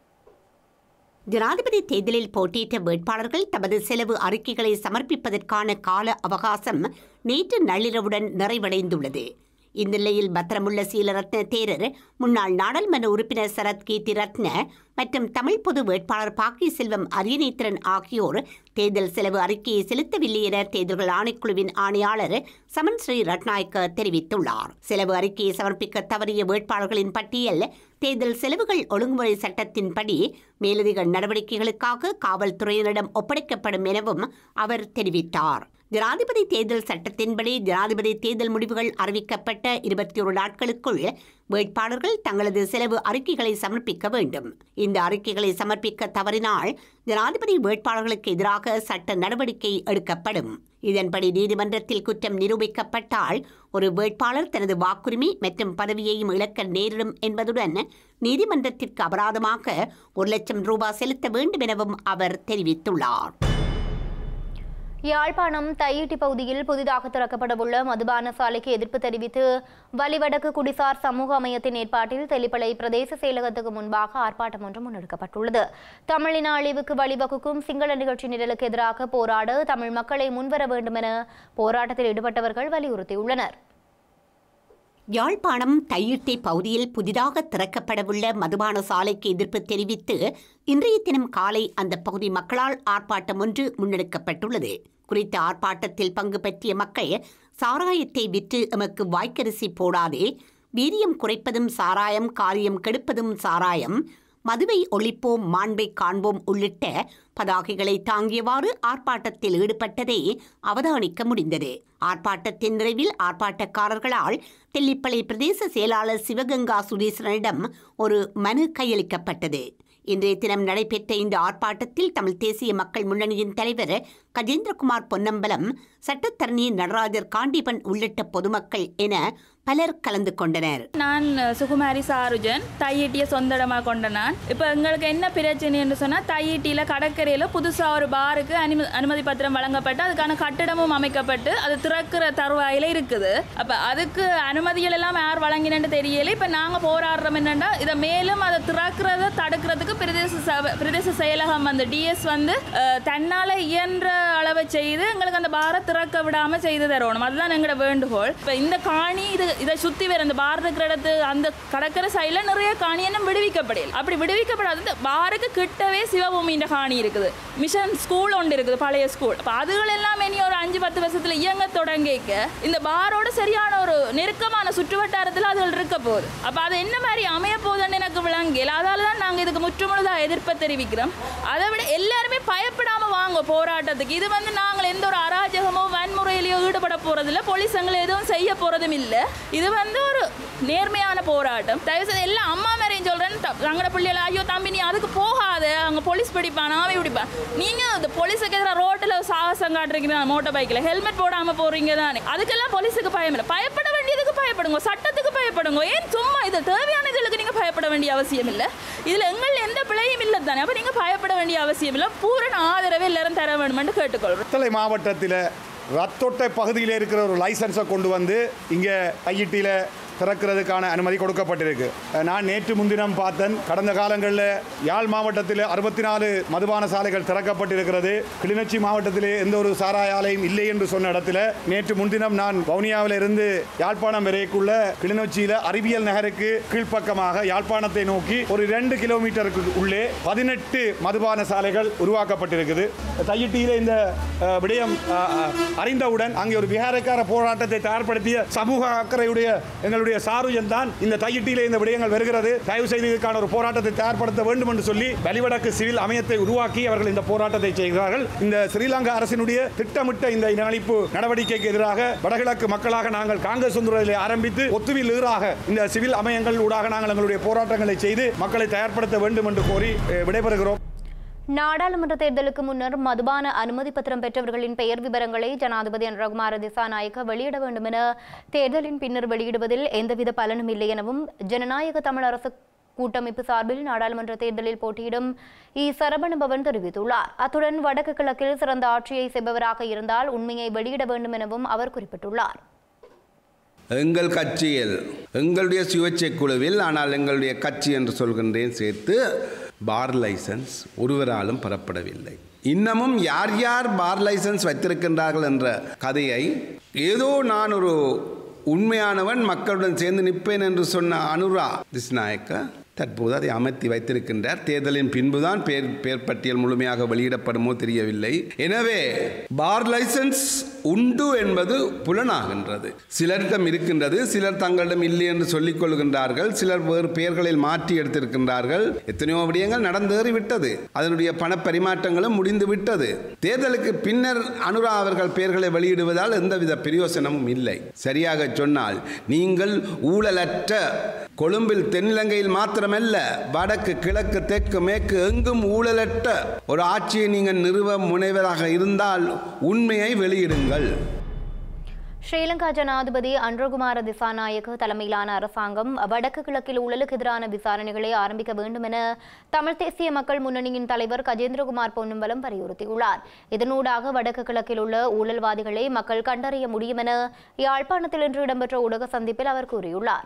ஜனாதிபதி தேர்தலில் போட்டியிட்ட வேட்பாளர்கள் தமது செலவு அறிக்கைகளை சமர்ப்பிப்பதற்கான கால அவகாசம் நேற்று நள்ளிரவுடன் நிறைவடைந்துள்ளது இந்நிலையில் பத்திரமுள்ள சீலரத்ன தேரர் முன்னாள் நாடாளுமன்ற உறுப்பினர் சரத் கீர்த்தி ரத்ன மற்றும் தமிழ் பொது வேட்பாளர் பாக்கி செல்வம் அரியநேத்திரன் ஆகியோர் தேர்தல் செலவு அறிக்கையை செலுத்தவில்லை என தேர்தல்கள் ஆணைக்குழுவின் ஆணையாளர் சமன் ஸ்ரீ ரட்நாயக்க தெரிவித்துள்ளார் செலவு அறிக்கையை சமர்ப்பிக்க தவறிய வேட்பாளர்களின் பட்டியல் தேர்தல் செலவுகள் ஒழுங்குமுறை சட்டத்தின்படி மேலதிக நடவடிக்கைகளுக்காக காவல்துறையினரிடம் ஒப்படைக்கப்படும் எனவும் அவர் தெரிவித்தார் ஜனாதிபதி தேர்தல் சட்டத்தின்படி ஜனாதிபதி தேர்தல் முடிவுகள் அறிவிக்கப்பட்ட இருபத்தி ஒரு நாட்களுக்குள் வேட்பாளர்கள் தங்களது செலவு அறிக்கைகளை சமர்ப்பிக்க வேண்டும் இந்த அறிக்கைகளை சமர்ப்பிக்க தவறினால் ஜனாதிபதி வேட்பாளர்களுக்கு எதிராக சட்ட நடவடிக்கை எடுக்கப்படும் இதன்படி நீதிமன்றத்தில் குற்றம் நிரூபிக்கப்பட்டால் ஒரு வேட்பாளர் தனது வாக்குரிமை மற்றும் பதவியையும் இழக்க நேரிடும் என்பதுடன் நீதிமன்றத்திற்கு அபராதமாக ஒரு லட்சம் ரூபாய் செலுத்த வேண்டும் எனவும் அவர் தெரிவித்துள்ளார் யாழ்ப்பாணம் தையிட்டி பகுதியில் புதிதாக திறக்கப்படவுள்ள மதுபான சாலைக்கு எதிர்ப்பு தெரிவித்து வலிவடக்கு குடிசார் சமூக அமையத்தின் ஏற்பாட்டில் தெளிப்பளை பிரதேச செயலகத்துக்கு முன்பாக ஆர்ப்பாட்டம் ஒன்று முன்னெடுக்கப்பட்டுள்ளது தமிழின அழிவுக்கு வழிவகுக்கும் சிங்கள நிகழ்ச்சி நிரலுக்கு எதிராக போராட தமிழ் மக்களை முன்வர வேண்டும் என போராட்டத்தில் ஈடுபட்டவர்கள் வலியுறுத்தியுள்ளனர் யாழ்ப்பாணம் தையிட்டை பகுதியில் புதிதாக திறக்கப்படவுள்ள மதுபான சாலைக்கு எதிர்ப்பு தெரிவித்து இன்றைய தினம் காலை அந்த பகுதி மக்களால் ஆர்ப்பாட்டம் ஒன்று முன்னெடுக்கப்பட்டுள்ளது குறித்த ஆர்ப்பாட்டத்தில் பங்கு பற்றிய மக்கள் சாராயத்தை விற்று எமக்கு வாய்க்கரிசி போடாதே வீரியம் குறைப்பதும் சாராயம் காரியம் கெடுப்பதும் சாராயம் மதுவை ஒழிப்போம் மாண்பை காண்போம் உள்ளிட்ட பதாகைகளை தாங்கியவாறு ஆர்ப்பாட்டத்தில் ஈடுபட்டதை அவதானிக்க முடிந்தது ஆர்ப்பாட்டத்தின் நிறைவில் ஆர்ப்பாட்டக்காரர்களால் தெல்லிப்பளை பிரதேச செயலாளர் சிவகங்கா சுதீசனிடம் ஒரு மனு கையளிக்கப்பட்டது இன்றைய தினம் நடைபெற்ற இந்த ஆர்ப்பாட்டத்தில் தமிழ் தேசிய மக்கள் முன்னணியின் தலைவர் கஜேந்திரகுமார் பொன்னம்பலம் சட்டத்தரணி நடராஜர் காண்டிபன் உள்ளிட்ட பொதுமக்கள் என பலர் கலந்து கொண்டனர் நான் சுகுமாரி சாருஜன் தையீட்டியை சொந்த இடமா கொண்ட நான் இப்போ எங்களுக்கு என்ன பிரச்சனைன்னு சொன்னால் தையீட்டியில் கடற்கரையில் புதுசாக ஒரு பாருக்கு அனுமதி அனுமதி பத்திரம் வழங்கப்பட்டு அதுக்கான கட்டிடமும் அமைக்கப்பட்டு அது திறக்கிற தருவாயில் இருக்குது அப்போ அதுக்கு அனுமதிகள் எல்லாம் யார் வழங்கினு தெரியல இப்போ நாங்கள் போராடுறோம் என்னென்னா இதை மேலும் அதை திறக்கிறத தடுக்கிறதுக்கு பிரதேச சபை பிரதேச செயலகம் வந்து டிஎஸ் வந்து அஹ், தன்னால இயன்ற அளவை செய்து எங்களுக்கு அந்த பாரை திறக்க விடாம செய்து தரணும் அதுதான் எங்களோட வேண்டுகோள் இப்போ இந்த காணி இது இதை சுத்தி வேற இந்த பார் இருக்கிற இடத்து அந்த கடற்கரை சைடில் நிறைய காணி என்ன விடுவிக்கப்படையில் அப்படி விடுவிக்கப்படாதது பாருக்கு கிட்டவே சிவபூமியின் காணி இருக்குது மிஷன் ஸ்கூல் ஒன்று இருக்குது பழைய ஸ்கூல் அப்போ அதுகள் எல்லாம் இனி ஒரு அஞ்சு பத்து வருஷத்துல இயங்க தொடங்கிக்க இந்த பாரோட சரியான ஒரு நெருக்கமான சுற்றுவட்டாரத்தில் அதுகள் இருக்க போகுது அப்போ அது என்ன மாதிரி அமைய போகுதுன்னு எனக்கு விளங்கல அதால தான் நாங்கள் இதுக்கு முற்றுமுழுதாக எதிர்ப்பை தெரிவிக்கிறோம் அதை விட எல்லாருமே பயப்படாம வாங்க போராட்டத்துக்கு இது வந்து நாங்கள் எந்த ஒரு அராஜகமோ வன்முறையிலையோ ஈடுபட போறதில்ல போலீஸ் எங்களை எதுவும் செய்ய போறதும் இல்லை இது வந்து ஒரு நேர்மையான போராட்டம் தயவுசெய்து எல்லாம் அம்மா மேரையும் சொல்றேன் தங்களோட பிள்ளைகள் ஐயோ தம்பி நீ அதுக்கு போகாத அங்க போலீஸ் பிடிப்பான் ஆவி பிடிப்பான் நீங்க இந்த போலீஸுக்கு எதிராக ரோட்டில் சாகசம் காட்டுறீங்க மோட்டார் பைக்கில் ஹெல்மெட் போடாம போறீங்க தானே அதுக்கெல்லாம் போலீஸுக்கு பயம் இல்லை பயப்பட வேண்டியதுக்கு பயப்படுங்க சட்டத்துக்கு பயப்படுங்க ஏன் சும்மா இது தேவையான இதுகளுக்கு நீங்க பயப்பட வேண்டிய அவசியம் இல்லை இதில் எங்கள் எந்த பிழையும் இல்லை தானே அப்போ நீங்கள் பயப்பட வேண்டிய அவசியம் இல்லை பூரண ஆதரவை எல்லாரும் தர வேணுமென்று கேட்டுக்கொள்கிறோம் புத்தளை மாவட்டத்தில் ரத்தோட்டை பகுதியில் இருக்கிற ஒரு லைசன்ஸை கொண்டு வந்து இங்கே ஐஇடியில் திறக்கிறதுக்கான அனுமதி கொடுக்கப்பட்டிருக்கு நான் நேற்று முன்தினம் பார்த்தேன் கடந்த காலங்களில் யாழ் மாவட்டத்தில் அறுபத்தி நாலு மதுபான சாலைகள் திறக்கப்பட்டிருக்கிறது கிளிநொச்சி மாவட்டத்திலே எந்த ஒரு சாராய ஆலையும் இல்லை என்று சொன்ன இடத்துல நேற்று முன்தினம் நான் வவுனியாவில் இருந்து யாழ்ப்பாணம் வரைக்குள்ள கிளிநொச்சியில் அறிவியல் நகருக்கு கீழ்ப்பக்கமாக யாழ்ப்பாணத்தை நோக்கி ஒரு ரெண்டு கிலோமீட்டருக்கு உள்ளே பதினெட்டு மதுபான சாலைகள் உருவாக்கப்பட்டிருக்குது தையிட்டியில் இந்த அஹ், விடயம் அஹ், அஹ், அறிந்தவுடன் அங்கே ஒரு விகாரக்கார போராட்டத்தை தயார்படுத்திய சமூக அக்கறையுடைய எங்களுடைய சாருஜன் தான் இந்த தையிட்டியிலே இந்த விடயங்கள் வருகிறது தயவு செய்து இதுக்கான ஒரு போராட்டத்தை தயார்படுத்த வேண்டும் என்று சொல்லி வலிவடக்கு சிவில் அமையத்தை உருவாக்கி அவர்கள் இந்த போராட்டத்தை செய்கிறார்கள் இந்த ஸ்ரீலங்கா அரசினுடைய திட்டமிட்ட இந்த இனஅழிப்பு நடவடிக்கைக்கு எதிராக வடகிழக்கு மக்களாக நாங்கள் காங்கிரஸ் சுந்தரிலே ஆரம்பித்து ஒத்துவில் எதிராக இந்த சிவில் அமையங்கள் ஊடாக நாங்கள் எங்களுடைய போராட்டங்களை செய்து மக்களை தயார்படுத்த வேண்டும் என்று கோரி அஹ், விடைபெறுகிறோம் நாடாளுமன்ற தேர்தலுக்கு முன்னர் மதுபான அனுமதி பத்திரம் பெற்றவர்களின் பெயர் விவரங்களை ஜனாதிபதி அனுரகுமார திசாநாயக்க வெளியிட வேண்டும் என தேர்தலின் பின்னர் வெளியிடுவதில் எந்தவித பலனும் இல்லை எனவும் ஜனநாயக தமிழரசு கூட்டமைப்பு சார்பில் நாடாளுமன்ற தேர்தலில் போட்டியிடும் இ சரவணபவன் தெரிவித்துள்ளார் அத்துடன் வடக்கு கிழக்கில் சிறந்த ஆட்சியை செய்பவராக இருந்தால் உண்மையை வெளியிட வேண்டும் எனவும் அவர் குறிப்பிட்டுள்ளார் எங்கள் கட்சியில் எங்களுடைய சுயேட்சை குழுவில் ஆனால் எங்களுடைய கட்சி என்று சொல்கின்றேன் சேர்த்து பார் லைசன்ஸ் ஒருவராலும் பெறப்படவில்லை இன்னமும் யார் யார் பார் லைசன்ஸ் வைத்திருக்கின்றார்கள் என்ற கதையை ஏதோ நான் ஒரு உண்மையானவன் மக்களுடன் சேர்ந்து நிற்பேன் என்று சொன்ன அனுரா திஸ்நாயக்க தற்போது அதை அமர்த்தி வைத்திருக்கின்றார் தேர்தலின் பின்புதான் பேர் பேர் பட்டியல் முழுமையாக வெளியிடப்படுமோ தெரியவில்லை எனவே பார் லைசன்ஸ் உண்டு என்பது புலனாகின்றது சிலரிடம் இருக்கின்றது சிலர் தங்களிடம் இல்லை என்று சொல்லிக் கொள்கின்றார்கள் சிலர் வேறு பெயர்களில் மாற்றி எடுத்திருக்கின்றார்கள் எத்தனையோ விடயங்கள் நடந்தேறி விட்டது அதனுடைய பண பரிமாற்றங்களும் முடிந்து விட்டது தேர்தலுக்கு பின்னர் அனுரா அவர்கள் பெயர்களை வெளியிடுவதால் எந்தவித பிரயோசனமும் இல்லை சரியாக சொன்னால் நீங்கள் ஊழலற்ற கொழும்பில் தென்னிலங்கையில் மாத்திரமல்ல வடக்கு கிழக்கு தெற்கு மேற்கு எங்கும் ஊழலற்ற ஒரு ஆட்சியை நீங்கள் நிறுவ முனைவராக இருந்தால் உண்மையை வெளியிடுங்கள் ஸ்ரீலங்கா ஜனாதிபதி அன்ரகுமார திசாநாயக்க தலைமையிலான அரசாங்கம் வடக்கு கிழக்கில் ஊழலுக்கு எதிரான விசாரணைகளை ஆரம்பிக்க வேண்டும் என தமிழ் தேசிய மக்கள் முன்னணியின் தலைவர் கஜேந்திரகுமார் பொன்னம்பலம் வலியுறுத்தியுள்ளார் இதனூடாக வடக்கு கிழக்கில் உள்ள ஊழல்வாதிகளை மக்கள் கண்டறிய முடியும் என யாழ்ப்பாணத்தில் இன்று இடம்பெற்ற ஊடக சந்திப்பில் அவர் கூறியுள்ளார்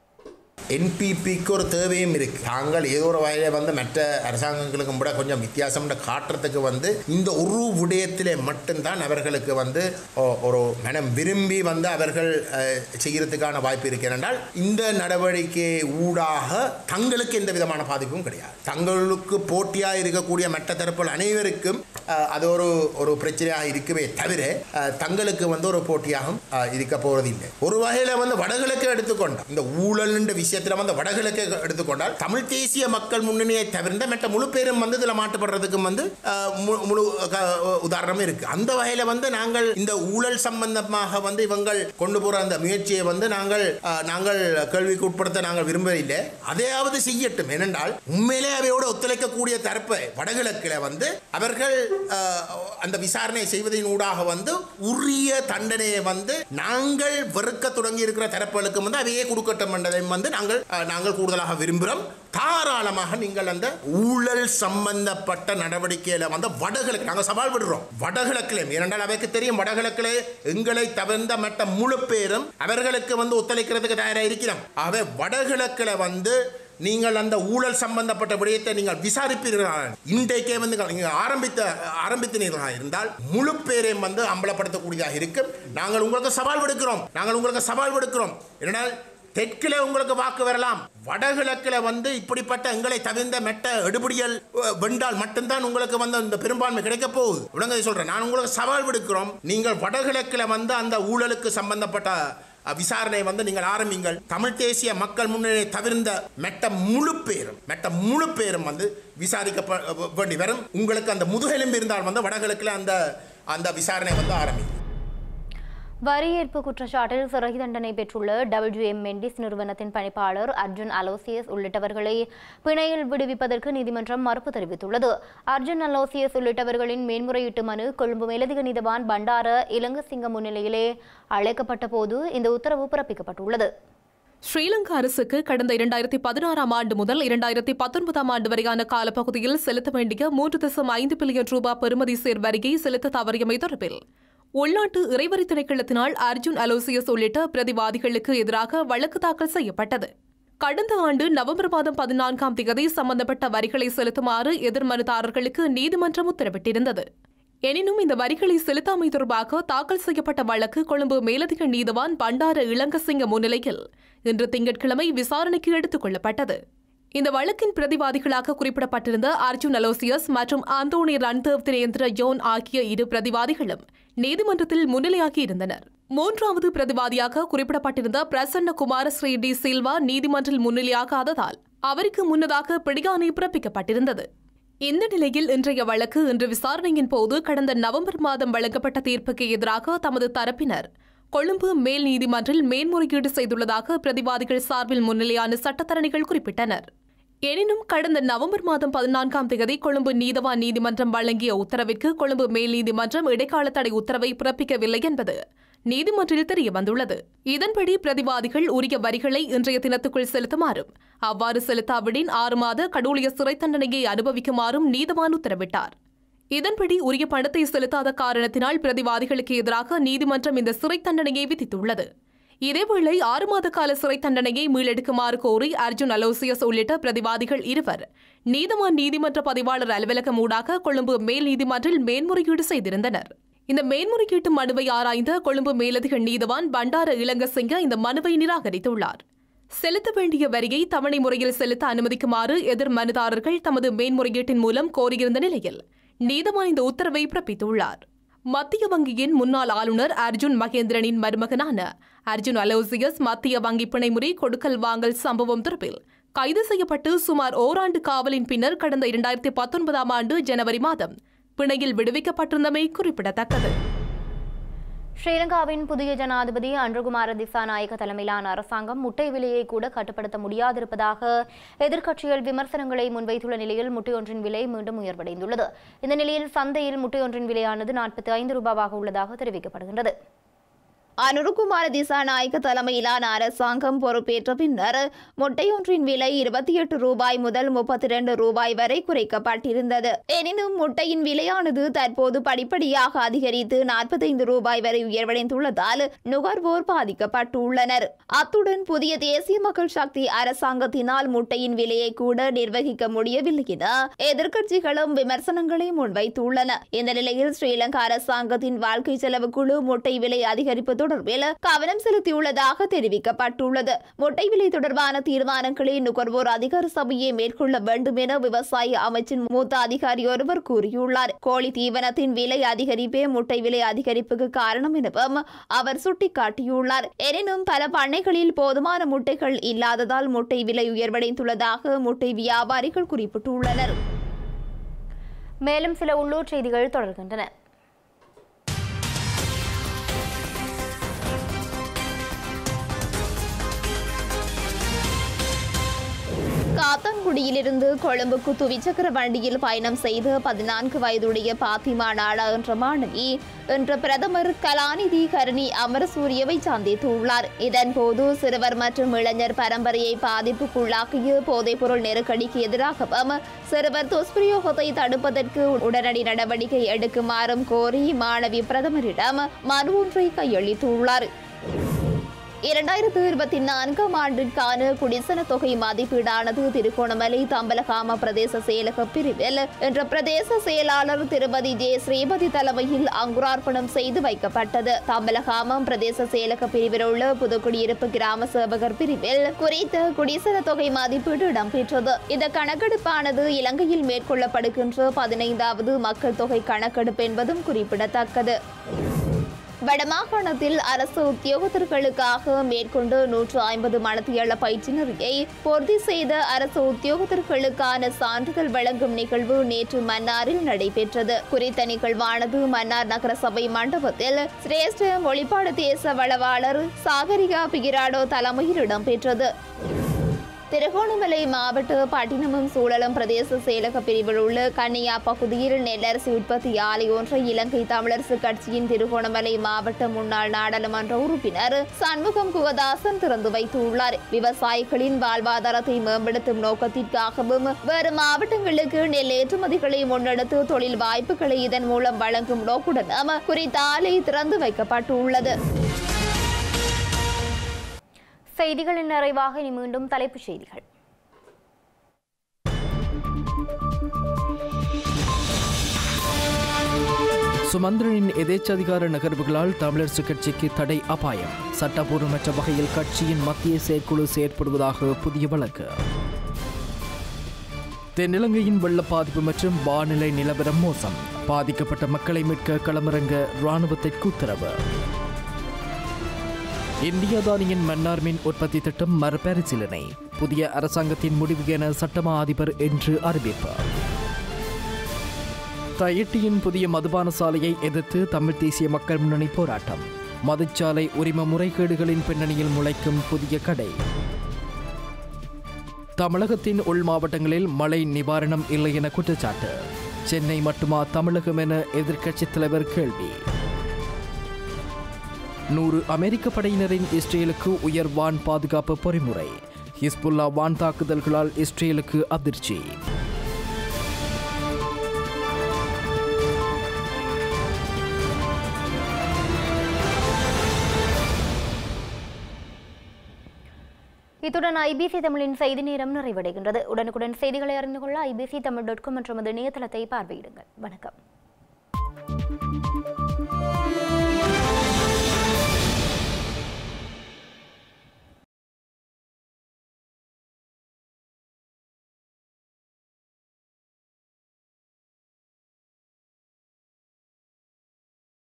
என்பிபிக்கு ஒரு தேவையும் இருக்குது தாங்கள் ஏதோ ஒரு வகையில் வந்து மற்ற அரசாங்கங்களுக்கும் கூட கொஞ்சம் வித்தியாசம்னு காட்டுறதுக்கு வந்து இந்த ஒரு விடயத்திலே மட்டும்தான் அவர்களுக்கு வந்து ஒ- ஒரு மனம் விரும்பி வந்து அவர்கள் அஹ், செய்யறதுக்கான வாய்ப்பு இருக்கு ஏனென்றால் இந்த நடவடிக்கை ஊடாக தங்களுக்கு எந்த விதமான பாதிப்பும் கிடையாது தங்களுக்கு போட்டியாக இருக்கக்கூடிய மற்ற தரப்புகள் அனைவருக்கும் அஹ், அது ஒரு ஒரு பிரச்சனையாக இருக்குமே தவிர அஹ், தங்களுக்கு வந்து ஒரு போட்டியாகவும் அஹ், இருக்க போறது இல்லை ஒரு வகையில் வந்து வடகிழக்கு எடுத்துக்கொண்டால் இந்த ஊழல் விஷயத்தில் வந்து வடகிழக்கு எடுத்துக்கொண்டால் தமிழ் தேசிய மக்கள் முன்னணியை தவிர்ந்த மற்ற முழு பேரும் வந்து இதில் மாட்டுப்படுறதுக்கும் வந்து அஹ், மு- முழு க- உதாரணமே இருக்கு அந்த வகையில் வந்து நாங்கள் இந்த ஊழல் சம்பந்தமாக வந்து இவங்கள் கொண்டு போற அந்த முயற்சியை வந்து நாங்கள் அஹ், நாங்கள் கேள்விக்கு உட்படுத்த நாங்கள் விரும்பவில்லை அதையாவது செய்யட்டும் ஏனென்றால் உண்மையிலே அவையோடு ஒத்துழைக்கக்கூடிய தரப்பை வடகிழக்கில் வந்து அவர்கள் அஹ், அந்த விசாரணை செய்வதன் ஊடாக வந்து உரிய தண்டனையை வந்து நாங்கள் வெறுக்க தொடங்கி இருக்கிற தரப்புகளுக்கு வந்து அவையே கொடுக்கட்டும் என்றதை வந்து நாங்கள் அஹ், நாங்கள் கூடுதலாக விரும்புகிறோம் தாராளமாக நீங்கள் அந்த ஊழல் சம்பந்தப்பட்ட நடவடிக்கையில வந்து வடகிழக்கு நாங்கள் சவால் விடுறோம் வடகிழக்கிலும் ஏனென்றால் அவைக்கு தெரியும் வடகிழக்கிலே எங்களை தவிர்ந்த மற்ற முழு பேரும் அவர்களுக்கு வந்து ஒத்துழைக்கிறதுக்கு தயாராக இருக்கிறோம் ஆகவே வடகிழக்கில் வந்து நீங்கள் அந்த ஊழல் சம்பந்தப்பட்ட விடயத்தை நீங்கள் விசாரிப்பீர்கள் இன்றைக்கே வந்து நீங்கள் ஆரம்பித்த ஆரம்பித்தீர்களாக இருந்தால் முழு பேரையும் வந்து அம்பலப்படுத்தக்கூடியதாக இருக்கும் நாங்கள் உங்களுக்கு சவால் விடுக்கிறோம் நாங்கள் உங்களுக்கு சவால் விடுக்கிறோம் ஏனென்றால் தெற்கில் உங்களுக்கு வாக்கு வரலாம் வடகிழக்கில் வந்து இப்படிப்பட்ட எங்களை தவிர்ந்த மெட்ட எடுபடியல் அஹ், வென்றால் மட்டும்தான் உங்களுக்கு வந்து இந்த பெரும்பான்மை கிடைக்க போகுது உடனே சொல்றேன் நான் உங்களுக்கு சவால் விடுக்கிறோம் நீங்கள் வடகிழக்கில் வந்து அந்த ஊழலுக்கு சம்பந்தப்பட்ட அஹ், விசாரணை வந்து நீங்கள் ஆரம்பிங்கள் தமிழ் தேசிய மக்கள் முன்னணி தவிர்ந்த மெட்ட முழு பேரும் மெட்ட முழு பேரும் வந்து விசாரிக்க வேண்டி வரும் உங்களுக்கு அந்த முதுகெலும்பு இருந்தால் வந்து வடகிழக்கில் அந்த அந்த விசாரணை வந்து ஆரம்பிக்கும் வரி ஏற்பு குற்றச்சாட்டில் சிறை தண்டனை பெற்றுள்ள டபிள்யூஎம் மெண்டிஸ் நிறுவனத்தின் பணிப்பாளர் அர்ஜுன் அலோசியஸ் உள்ளிட்டவர்களை பிணையில் விடுவிப்பதற்கு நீதிமன்றம் மறுப்பு தெரிவித்துள்ளது அர்ஜுன் அலோசியஸ் உள்ளிட்டவர்களின் மேன்முறையீட்டு மனு கொழும்பு மேலதிக நீதிவான் பண்டார இலங்கசிங்க முன்னிலையிலே அழைக்கப்பட்ட போது இந்த உத்தரவு பிறப்பிக்கப்பட்டுள்ளது ஸ்ரீலங்கா அரசுக்கு கடந்த இரண்டாயிரத்தி பதினாறாம் ஆண்டு முதல் இரண்டாயிரத்தி பத்தொன்பதாம் ஆண்டு வரையான காலப்பகுதியில் செலுத்த வேண்டிய மூன்று தசம் ஐந்து பில்லியன் ரூபாய் பெறுமதி சேர் வரியை செலுத்த தவறியமை தொடர்பில் உள்நாட்டு இறைவரி திணைக்களத்தினால் அர்ஜுன் அலோசியஸ் உள்ளிட்ட பிரதிவாதிகளுக்கு எதிராக வழக்கு தாக்கல் செய்யப்பட்டது கடந்த ஆண்டு நவம்பர் மாதம் பதினான்காம் தேதி சம்பந்தப்பட்ட வரிகளை செலுத்துமாறு எதிர்மனுதாரர்களுக்கு நீதிமன்றம் உத்தரவிட்டிருந்தது எனினும் இந்த வரிகளை செலுத்தாமை தொடர்பாக தாக்கல் செய்யப்பட்ட வழக்கு கொழும்பு மேலதிக நீதவான் பண்டார இளங்கசிங்க முன்னிலையில் இன்று திங்கட்கிழமை விசாரணைக்கு எடுத்துக் கொள்ளப்பட்டது இந்த வழக்கின் பிரதிவாதிகளாக குறிப்பிடப்பட்டிருந்த அர்ஜுன் அலோசியஸ் மற்றும் ஆந்தோனி ரன்தேவ் திரேந்திர யோன் ஆகிய இரு பிரதிவாதிகளும் நீதிமன்றத்தில் முன்னிலையாகி இருந்தனர் மூன்றாவது பிரதிவாதியாக குறிப்பிடப்பட்டிருந்த பிரசன்ன குமாரஸ்ரீ டி சில்வா நீதிமன்றில் முன்னிலையாகாததால் அவருக்கு முன்னதாக பிடியாணை பிறப்பிக்கப்பட்டிருந்தது இந்த நிலையில் இன்றைய வழக்கு இன்று விசாரணையின் போது கடந்த நவம்பர் மாதம் வழங்கப்பட்ட தீர்ப்புக்கு எதிராக தமது தரப்பினர் கொழும்பு மேல் நீதிமன்றில் மேன்முறையீடு செய்துள்ளதாக பிரதிவாதிகள் சார்பில் முன்னிலையான சட்டத்தரணிகள் குறிப்பிட்டனர் எனினும் கடந்த நவம்பர் மாதம் பதினான்காம் தேதி கொழும்பு நீதவான் நீதிமன்றம் வழங்கிய உத்தரவிற்கு கொழும்பு மேல் நீதிமன்றம் இடைக்கால தடை உத்தரவை பிறப்பிக்கவில்லை என்பது நீதிமன்றில் தெரிய வந்துள்ளது இதன்படி பிரதிவாதிகள் உரிய வரிகளை இன்றைய தினத்துக்குள் செலுத்துமாறும் அவ்வாறு செலுத்தாவிடின் ஆறு மாத கடூழிய சிறை தண்டனையை அனுபவிக்குமாறும் நீதவான் உத்தரவிட்டார் இதன்படி உரிய பணத்தை செலுத்தாத காரணத்தினால் பிரதிவாதிகளுக்கு எதிராக நீதிமன்றம் இந்த சிறை தண்டனையை விதித்துள்ளது இதேவேளை ஆறு மாத கால சிறை தண்டனையை மீளெடுக்குமாறு கோரி அர்ஜுன் அலோசியஸ் உள்ளிட்ட பிரதிவாதிகள் இருவர் நீதவான் நீதிமன்ற பதிவாளர் அலுவலகம் ஊடாக கொழும்பு மேல் நீதிமன்றில் மேன்முறையீடு செய்திருந்தனர் இந்த மேன்முறையீட்டு மனுவை ஆராய்ந்த கொழும்பு மேலதிக நீதவான் பண்டார இளங்கசிங்க இந்த மனுவை நிராகரித்துள்ளார் செலுத்த வேண்டிய வரியை தவணை முறையில் செலுத்த அனுமதிக்குமாறு எதிர் மனுதாரர்கள் தமது மேன்முறையீட்டின் மூலம் கோரியிருந்த நிலையில் நீதவான் இந்த உத்தரவை பிறப்பித்துள்ளார் மத்திய வங்கியின் முன்னாள் ஆளுநர் அர்ஜுன் மகேந்திரனின் மருமகனான அர்ஜுன் அலோசியஸ் மத்திய வங்கி பிணைமுறை கொடுக்கல் வாங்கல் சம்பவம் தொடர்பில் கைது செய்யப்பட்டு சுமார் ஓராண்டு காவலின் பின்னர் கடந்த இரண்டாயிரத்தி பத்தொன்பதாம் ஆண்டு ஜனவரி மாதம் பிணையில் விடுவிக்கப்பட்டிருந்தமை குறிப்பிடத்தக்கது ஸ்ரீலங்காவின் புதிய ஜனாதிபதி அன்றுகுமார திசாநாயக தலைமையிலான அரசாங்கம் முட்டை விலையை கூட கட்டுப்படுத்த முடியாதிருப்பதாக எதிர்க்கட்சிகள் விமர்சனங்களை முன்வைத்துள்ள நிலையில் முட்டையொன்றின் விலை மீண்டும் உயர்வடைந்துள்ளது இந்த நிலையில் சந்தையில் முட்டையொன்றின் விலையானது நாற்பத்தி ஐந்து ரூபாவாக உள்ளதாக தெரிவிக்கப்படுகின்றது அனுருகுமார திசாநாயக்க தலைமையிலான அரசாங்கம் பொறுப்பேற்ற பின்னர் முட்டையொன்றின் விலை இருபத்தி எட்டு ரூபாய் முதல் முப்பத்தி இரண்டு ரூபாய் வரை குறைக்கப்பட்டிருந்தது எனினும் முட்டையின் விலையானது தற்போது படிப்படியாக அதிகரித்து நாற்பத்தைந்து ரூபாய் வரை உயர்வடைந்துள்ளதால் நுகர்வோர் பாதிக்கப்பட்டுள்ளனர் அத்துடன் புதிய தேசிய மக்கள் சக்தி அரசாங்கத்தினால் முட்டையின் விலையை கூட நிர்வகிக்க முடியவில்லை என எதிர்க்கட்சிகளும் விமர்சனங்களை முன்வைத்துள்ளன இந்த நிலையில் ஸ்ரீலங்கா அரசாங்கத்தின் வாழ்க்கை செலவு குழு முட்டை விலை அதிகரிப்பு தொடர்பில் கவனம் செலுத்தியுள்ளதாக தெரிவிக்கப்பட்டுள்ளது முட்டை விலை தொடர்பான தீர்மானங்களை நுகர்வோர் அதிகார சபையை மேற்கொள்ள வேண்டும் என விவசாய அமைச்சின் மூத்த அதிகாரி ஒருவர் கூறியுள்ளார் கோழி தீவனத்தின் விலை அதிகரிப்பே முட்டை விலை அதிகரிப்புக்கு காரணம் எனவும் அவர் சுட்டிக்காட்டியுள்ளார் எனினும் பல பண்ணைகளில் போதுமான முட்டைகள் இல்லாததால் முட்டை விலை உயர்வடைந்துள்ளதாக முட்டை வியாபாரிகள் குறிப்பிட்டுள்ளனர் மேலும் சில உள்ளூர் செய்திகள் தொடர்கின்றன காத்தான்குடியிலிருந்து கொழும்புக்கு துவிச்சக்கர வண்டியில் பயணம் செய்த பதினான்கு வயதுடைய பாத்திமா நாடா என்ற மாணவி இன்று பிரதமர் கலாநிதி கருணி அமரசூரியவை சந்தித்துள்ளார் இதன்போது சிறுவர் மற்றும் இளைஞர் பரம்பரையை பாதிப்புக்குள்ளாக்கிய போதைப்பொருள் நெருக்கடிக்கு எதிராகவும் சிறுவர் துஷ்பிரயோகத்தை தடுப்பதற்கு உடனடி நடவடிக்கை எடுக்குமாறும் கோரி மாணவி பிரதமரிடம் மனு ஒன்றை கையளித்துள்ளார் இரண்டாயிரத்து இருபத்தி நான்காம் ஆண்டிற்கான குடிசன தொகை மதிப்பீடானது திருகோணமலை தம்பலகாம பிரதேச செயலக பிரிவில் இன்று பிரதேச செயலாளர் திருமதி ஜே ஸ்ரீமதி தலைமையில் அங்குரார்ப்பணம் செய்து வைக்கப்பட்டது தம்பலகாமம் பிரதேச செயலக பிரிவில் உள்ள புதுக்குடியிருப்பு கிராம சேவகர் பிரிவில் குறித்த குடிசன தொகை மதிப்பீடு இடம்பெற்றது இந்த கணக்கெடுப்பானது இலங்கையில் மேற்கொள்ளப்படுகின்ற பதினைந்தாவது மக்கள் தொகை கணக்கெடுப்பு என்பதும் குறிப்பிடத்தக்கது வடமாகாணத்தில் அரசு உத்தியோகத்தர்களுக்காக மேற்கொண்டு நூற்று ஐம்பது மணத்தியள பயிற்சினரியை பூர்த்தி செய்த அரசு உத்தியோகத்தர்களுக்கான சான்றிதழ் வழங்கும் நிகழ்வு நேற்று மன்னாரில் நடைபெற்றது குறித்த நிகழ்வானது மன்னார் நகரசபை மண்டபத்தில் சிரேஷ்ட மொழிப்பாடு தேச வளவாளர் சாகரிகா பிகிராடோ தலைமையில் இடம்பெற்றது திருகோணமலை மாவட்ட பட்டினமும் சூழலும் பிரதேச செயலக பிரிவில் உள்ள கன்னியா பகுதியில் நெல்லரசு உற்பத்தி ஆலை ஒன்றை இலங்கை தமிழரசு கட்சியின் திருகோணமலை மாவட்ட முன்னாள் நாடாளுமன்ற உறுப்பினர் சண்முகம் குகதாசன் திறந்து வைத்துள்ளார் விவசாயிகளின் வாழ்வாதாரத்தை மேம்படுத்தும் நோக்கத்திற்காகவும் வேறு மாவட்டங்களுக்கு நெல் ஏற்றுமதிகளை முன்னெடுத்து தொழில் வாய்ப்புகளை இதன் மூலம் வழங்கும் நோக்குடனும் குறித்த ஆலை திறந்து வைக்கப்பட்டுள்ளது செய்திகளின் நிறைவாக இனி மீண்டும் தலைப்புச் செய்திகள் சுமந்திரனின் எதேச்சதிகார நகர்வுகளால் தமிழரசு கட்சிக்கு தடை அபாயம் சட்டபூர்வமற்ற வகையில் கட்சியின் மத்திய செயற்குழு செயற்படுவதாக புதிய வழக்கு தென்னிலங்கையின் வெள்ள பாதிப்பு மற்றும் வானிலை நிலவரம் மோசம் பாதிக்கப்பட்ட மக்களை மீட்க களமிறங்க இராணுவத்திற்கு உத்தரவு இந்திய தானியின் மன்னார் மின் உற்பத்தி திட்டம் மறுபரிசீலனை புதிய அரசாங்கத்தின் முடிவு என சட்டமா அதிபர் என்று அறிவிப்பு தையிட்டியின் புதிய மதுபான சாலையை எதிர்த்து தமிழ் தேசிய மக்கள் முன்னணி போராட்டம் மதுச்சாலை உரிம முறைகேடுகளின் பின்னணியில் முளைக்கும் புதிய கடை தமிழகத்தின் உள் மாவட்டங்களில் மழை நிவாரணம் இல்லை என குற்றச்சாட்டு சென்னை மட்டுமா தமிழகம் என எதிர்க்கட்சித் தலைவர் கேள்வி நூறு அமெரிக்க படையினரின் இஸ்ரேலுக்கு உயர் வான் பாதுகாப்பு பொறிமுறை ஹிஸ்புல்லா வான் தாக்குதல்களால் இஸ்ரேலுக்கு அதிர்ச்சி இத்துடன் ஐபிசி தமிழின் செய்தி நேரம் நிறைவடைகின்றது உடனுக்குடன் செய்திகளை அறிந்து கொள்ள ஐபிசி தமிழ் டாட் காம் என்ற இணையதளத்தை பார்வையிடுங்கள் வணக்கம்